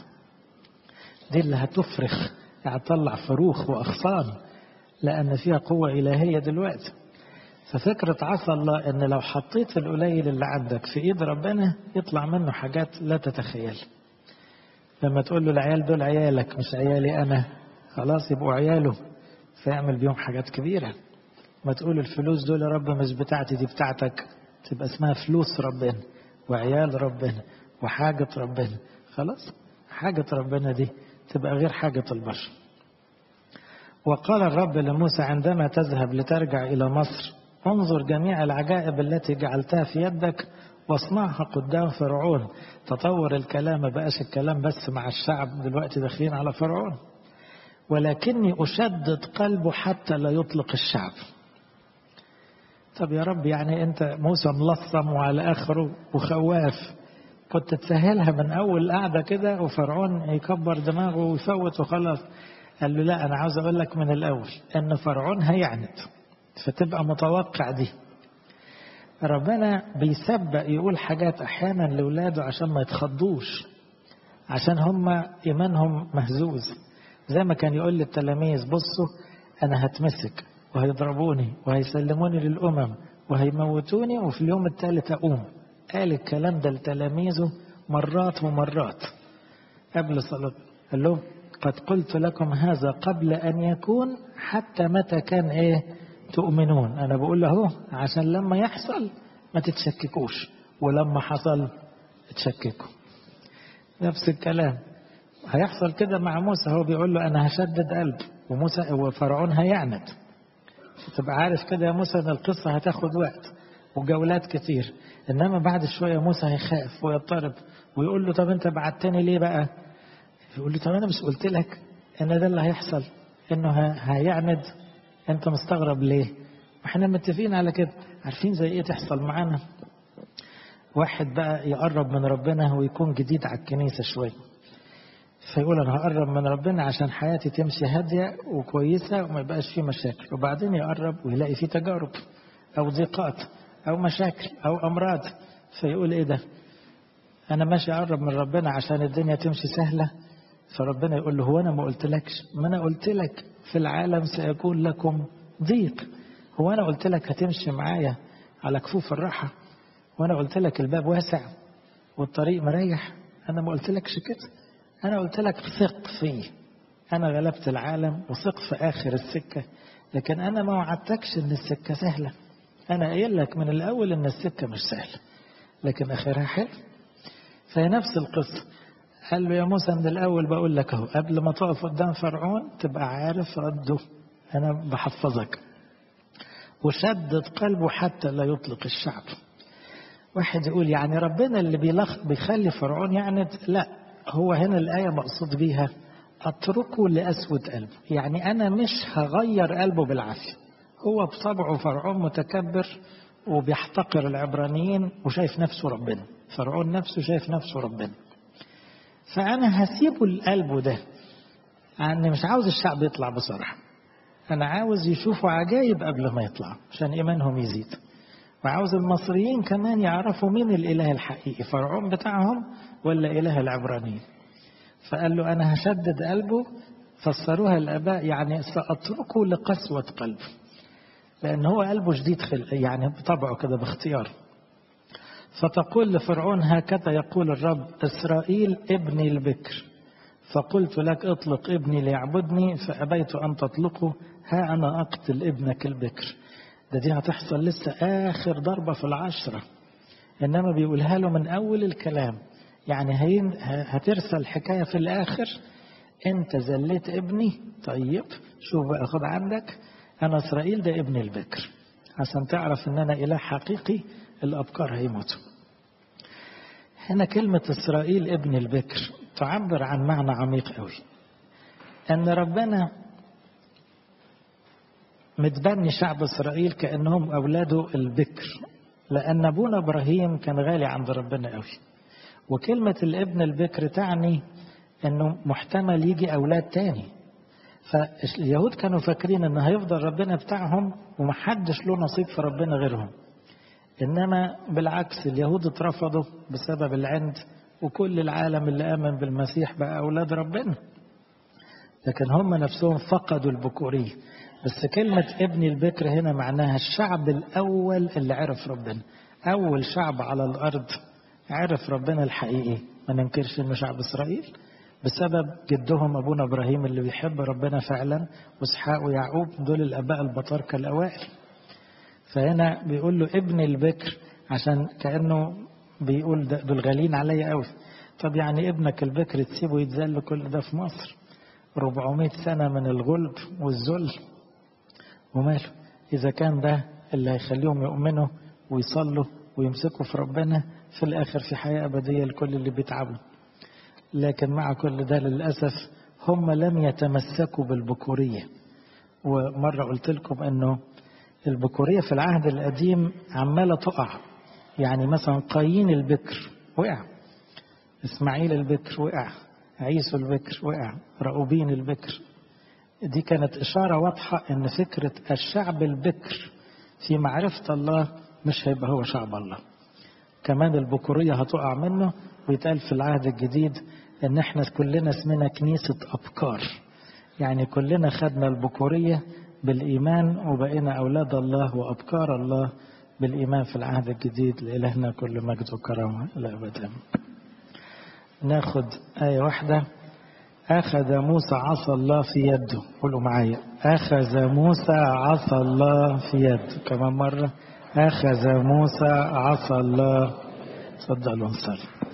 S1: دي اللي هتفرخ هتطلع فروخ وأغصان لأن فيها قوة إلهية دلوقتي ففكرة عصا الله إن لو حطيت القليل اللي عندك في إيد ربنا يطلع منه حاجات لا تتخيل لما تقول له العيال دول عيالك مش عيالي أنا خلاص يبقوا عياله فيعمل بيهم حاجات كبيرة ما تقول الفلوس دول يا رب مش بتاعتي دي بتاعتك تبقى اسمها فلوس ربنا وعيال ربنا وحاجة ربنا خلاص حاجة ربنا دي تبقى غير حاجة البشر وقال الرب لموسى عندما تذهب لترجع إلى مصر انظر جميع العجائب التي جعلتها في يدك واصنعها قدام فرعون تطور الكلام ما بقاش الكلام بس مع الشعب دلوقتي داخلين على فرعون ولكني أشدد قلبه حتى لا يطلق الشعب طب يا رب يعني أنت موسى ملصم وعلى آخره وخواف كنت تسهلها من أول قاعدة كده وفرعون يكبر دماغه ويفوت وخلاص قال له لا أنا عاوز أقول لك من الأول أن فرعون هيعند فتبقى متوقع دي ربنا بيسبق يقول حاجات أحيانا لأولاده عشان ما يتخضوش عشان هم إيمانهم مهزوز زي ما كان يقول للتلاميذ بصوا أنا هتمسك وهيضربوني وهيسلموني للأمم وهيموتوني وفي اليوم الثالث أقوم قال الكلام ده لتلاميذه مرات ومرات قبل صلاة قال لهم قد قلت لكم هذا قبل أن يكون حتى متى كان إيه تؤمنون أنا بقول له عشان لما يحصل ما تتشككوش ولما حصل تشككوا نفس الكلام هيحصل كده مع موسى هو بيقول له أنا هشدد قلب وموسى وفرعون هيعند تبقى عارف كده يا موسى ان القصة هتاخد وقت وجولات كتير انما بعد شوية موسى هيخاف ويضطرب ويقول له طب انت بعتني ليه بقى يقول له طب انا مش قلت لك ان ده اللي هيحصل انه هيعند انت مستغرب ليه احنا متفقين على كده عارفين زي ايه تحصل معانا واحد بقى يقرب من ربنا ويكون جديد على الكنيسة شوية فيقول أنا هقرب من ربنا عشان حياتي تمشي هادية وكويسة وما يبقاش فيه مشاكل وبعدين يقرب ويلاقي فيه تجارب أو ضيقات أو مشاكل أو أمراض فيقول إيه ده أنا ماشي أقرب من ربنا عشان الدنيا تمشي سهلة فربنا يقول له هو أنا ما قلتلكش ما أنا قلت لك في العالم سيكون لكم ضيق هو أنا قلت لك هتمشي معايا على كفوف الراحة وأنا قلت لك الباب واسع والطريق مريح أنا ما قلت لكش كده أنا قلت لك ثق فيه أنا غلبت العالم وثق في آخر السكة لكن أنا ما وعدتكش إن السكة سهلة أنا قايل لك من الأول إن السكة مش سهلة لكن آخرها حلو فهي نفس القصة قال له يا موسى من الأول بقول لك أهو قبل ما تقف قدام فرعون تبقى عارف رده أنا بحفظك وشدد قلبه حتى لا يطلق الشعب واحد يقول يعني ربنا اللي بيلخ بيخلي فرعون يعني لا هو هنا الآية مقصود بيها أتركه لأسود قلبه يعني أنا مش هغير قلبه بالعافية هو بطبعه فرعون متكبر وبيحتقر العبرانيين وشايف نفسه ربنا فرعون نفسه شايف نفسه ربنا فأنا هسيبه لقلبه ده أنا مش عاوز الشعب يطلع بصراحة أنا عاوز يشوفوا عجائب قبل ما يطلع عشان إيمانهم يزيد وعاوز المصريين كمان يعرفوا مين الإله الحقيقي فرعون بتاعهم ولا إله العبرانيين فقال له أنا هشدد قلبه فسروها الآباء يعني سأتركه لقسوة قلبه لأن هو قلبه شديد خلق يعني بطبعه كده باختيار فتقول لفرعون هكذا يقول الرب إسرائيل ابني البكر فقلت لك اطلق ابني ليعبدني فأبيت أن تطلقه ها أنا أقتل ابنك البكر ده دي هتحصل لسه آخر ضربة في العشرة إنما بيقولها له من أول الكلام يعني هين هترسل الحكاية في الآخر أنت زليت ابني طيب شوف بقى خد عندك أنا إسرائيل ده ابن البكر عشان تعرف إن أنا إله حقيقي الأبكار هيموتوا هنا كلمة إسرائيل ابن البكر تعبر عن معنى عميق قوي أن ربنا متبني شعب إسرائيل كأنهم أولاده البكر لأن أبونا إبراهيم كان غالي عند ربنا قوي وكلمة الابن البكر تعني أنه محتمل يجي أولاد تاني فاليهود كانوا فاكرين أن هيفضل ربنا بتاعهم ومحدش له نصيب في ربنا غيرهم إنما بالعكس اليهود اترفضوا بسبب العند وكل العالم اللي آمن بالمسيح بقى أولاد ربنا لكن هم نفسهم فقدوا البكورية بس كلمة ابن البكر هنا معناها الشعب الأول اللي عرف ربنا أول شعب على الأرض عرف ربنا الحقيقي ما ننكرش إنه شعب إسرائيل بسبب جدهم أبونا إبراهيم اللي بيحب ربنا فعلا وإسحاق ويعقوب دول الآباء البطاركة الأوائل فهنا بيقول له ابن البكر عشان كأنه بيقول دول غاليين عليا قوي طب يعني ابنك البكر تسيبه يتذل كل ده في مصر 400 سنة من الغلب والذل وماله إذا كان ده اللي هيخليهم يؤمنوا ويصلوا ويمسكوا في ربنا في الآخر في حياة أبدية لكل اللي بيتعبوا لكن مع كل ده للأسف هم لم يتمسكوا بالبكورية ومرة قلت لكم أنه البكورية في العهد القديم عمالة تقع يعني مثلا قايين البكر وقع إسماعيل البكر وقع عيسو البكر وقع رأوبين البكر دي كانت إشارة واضحة أن فكرة الشعب البكر في معرفة الله مش هيبقى هو شعب الله كمان البكورية هتقع منه ويتقال في العهد الجديد ان احنا كلنا اسمنا كنيسة أبكار يعني كلنا خدنا البكورية بالإيمان وبقينا أولاد الله وأبكار الله بالإيمان في العهد الجديد لإلهنا كل مجد وكرامة إلى أبدا ناخد آية واحدة أخذ موسى عصا الله في يده قولوا معايا أخذ موسى عصا الله في يده كمان مرة أخذ موسى عصا الله تفضلوا نصلي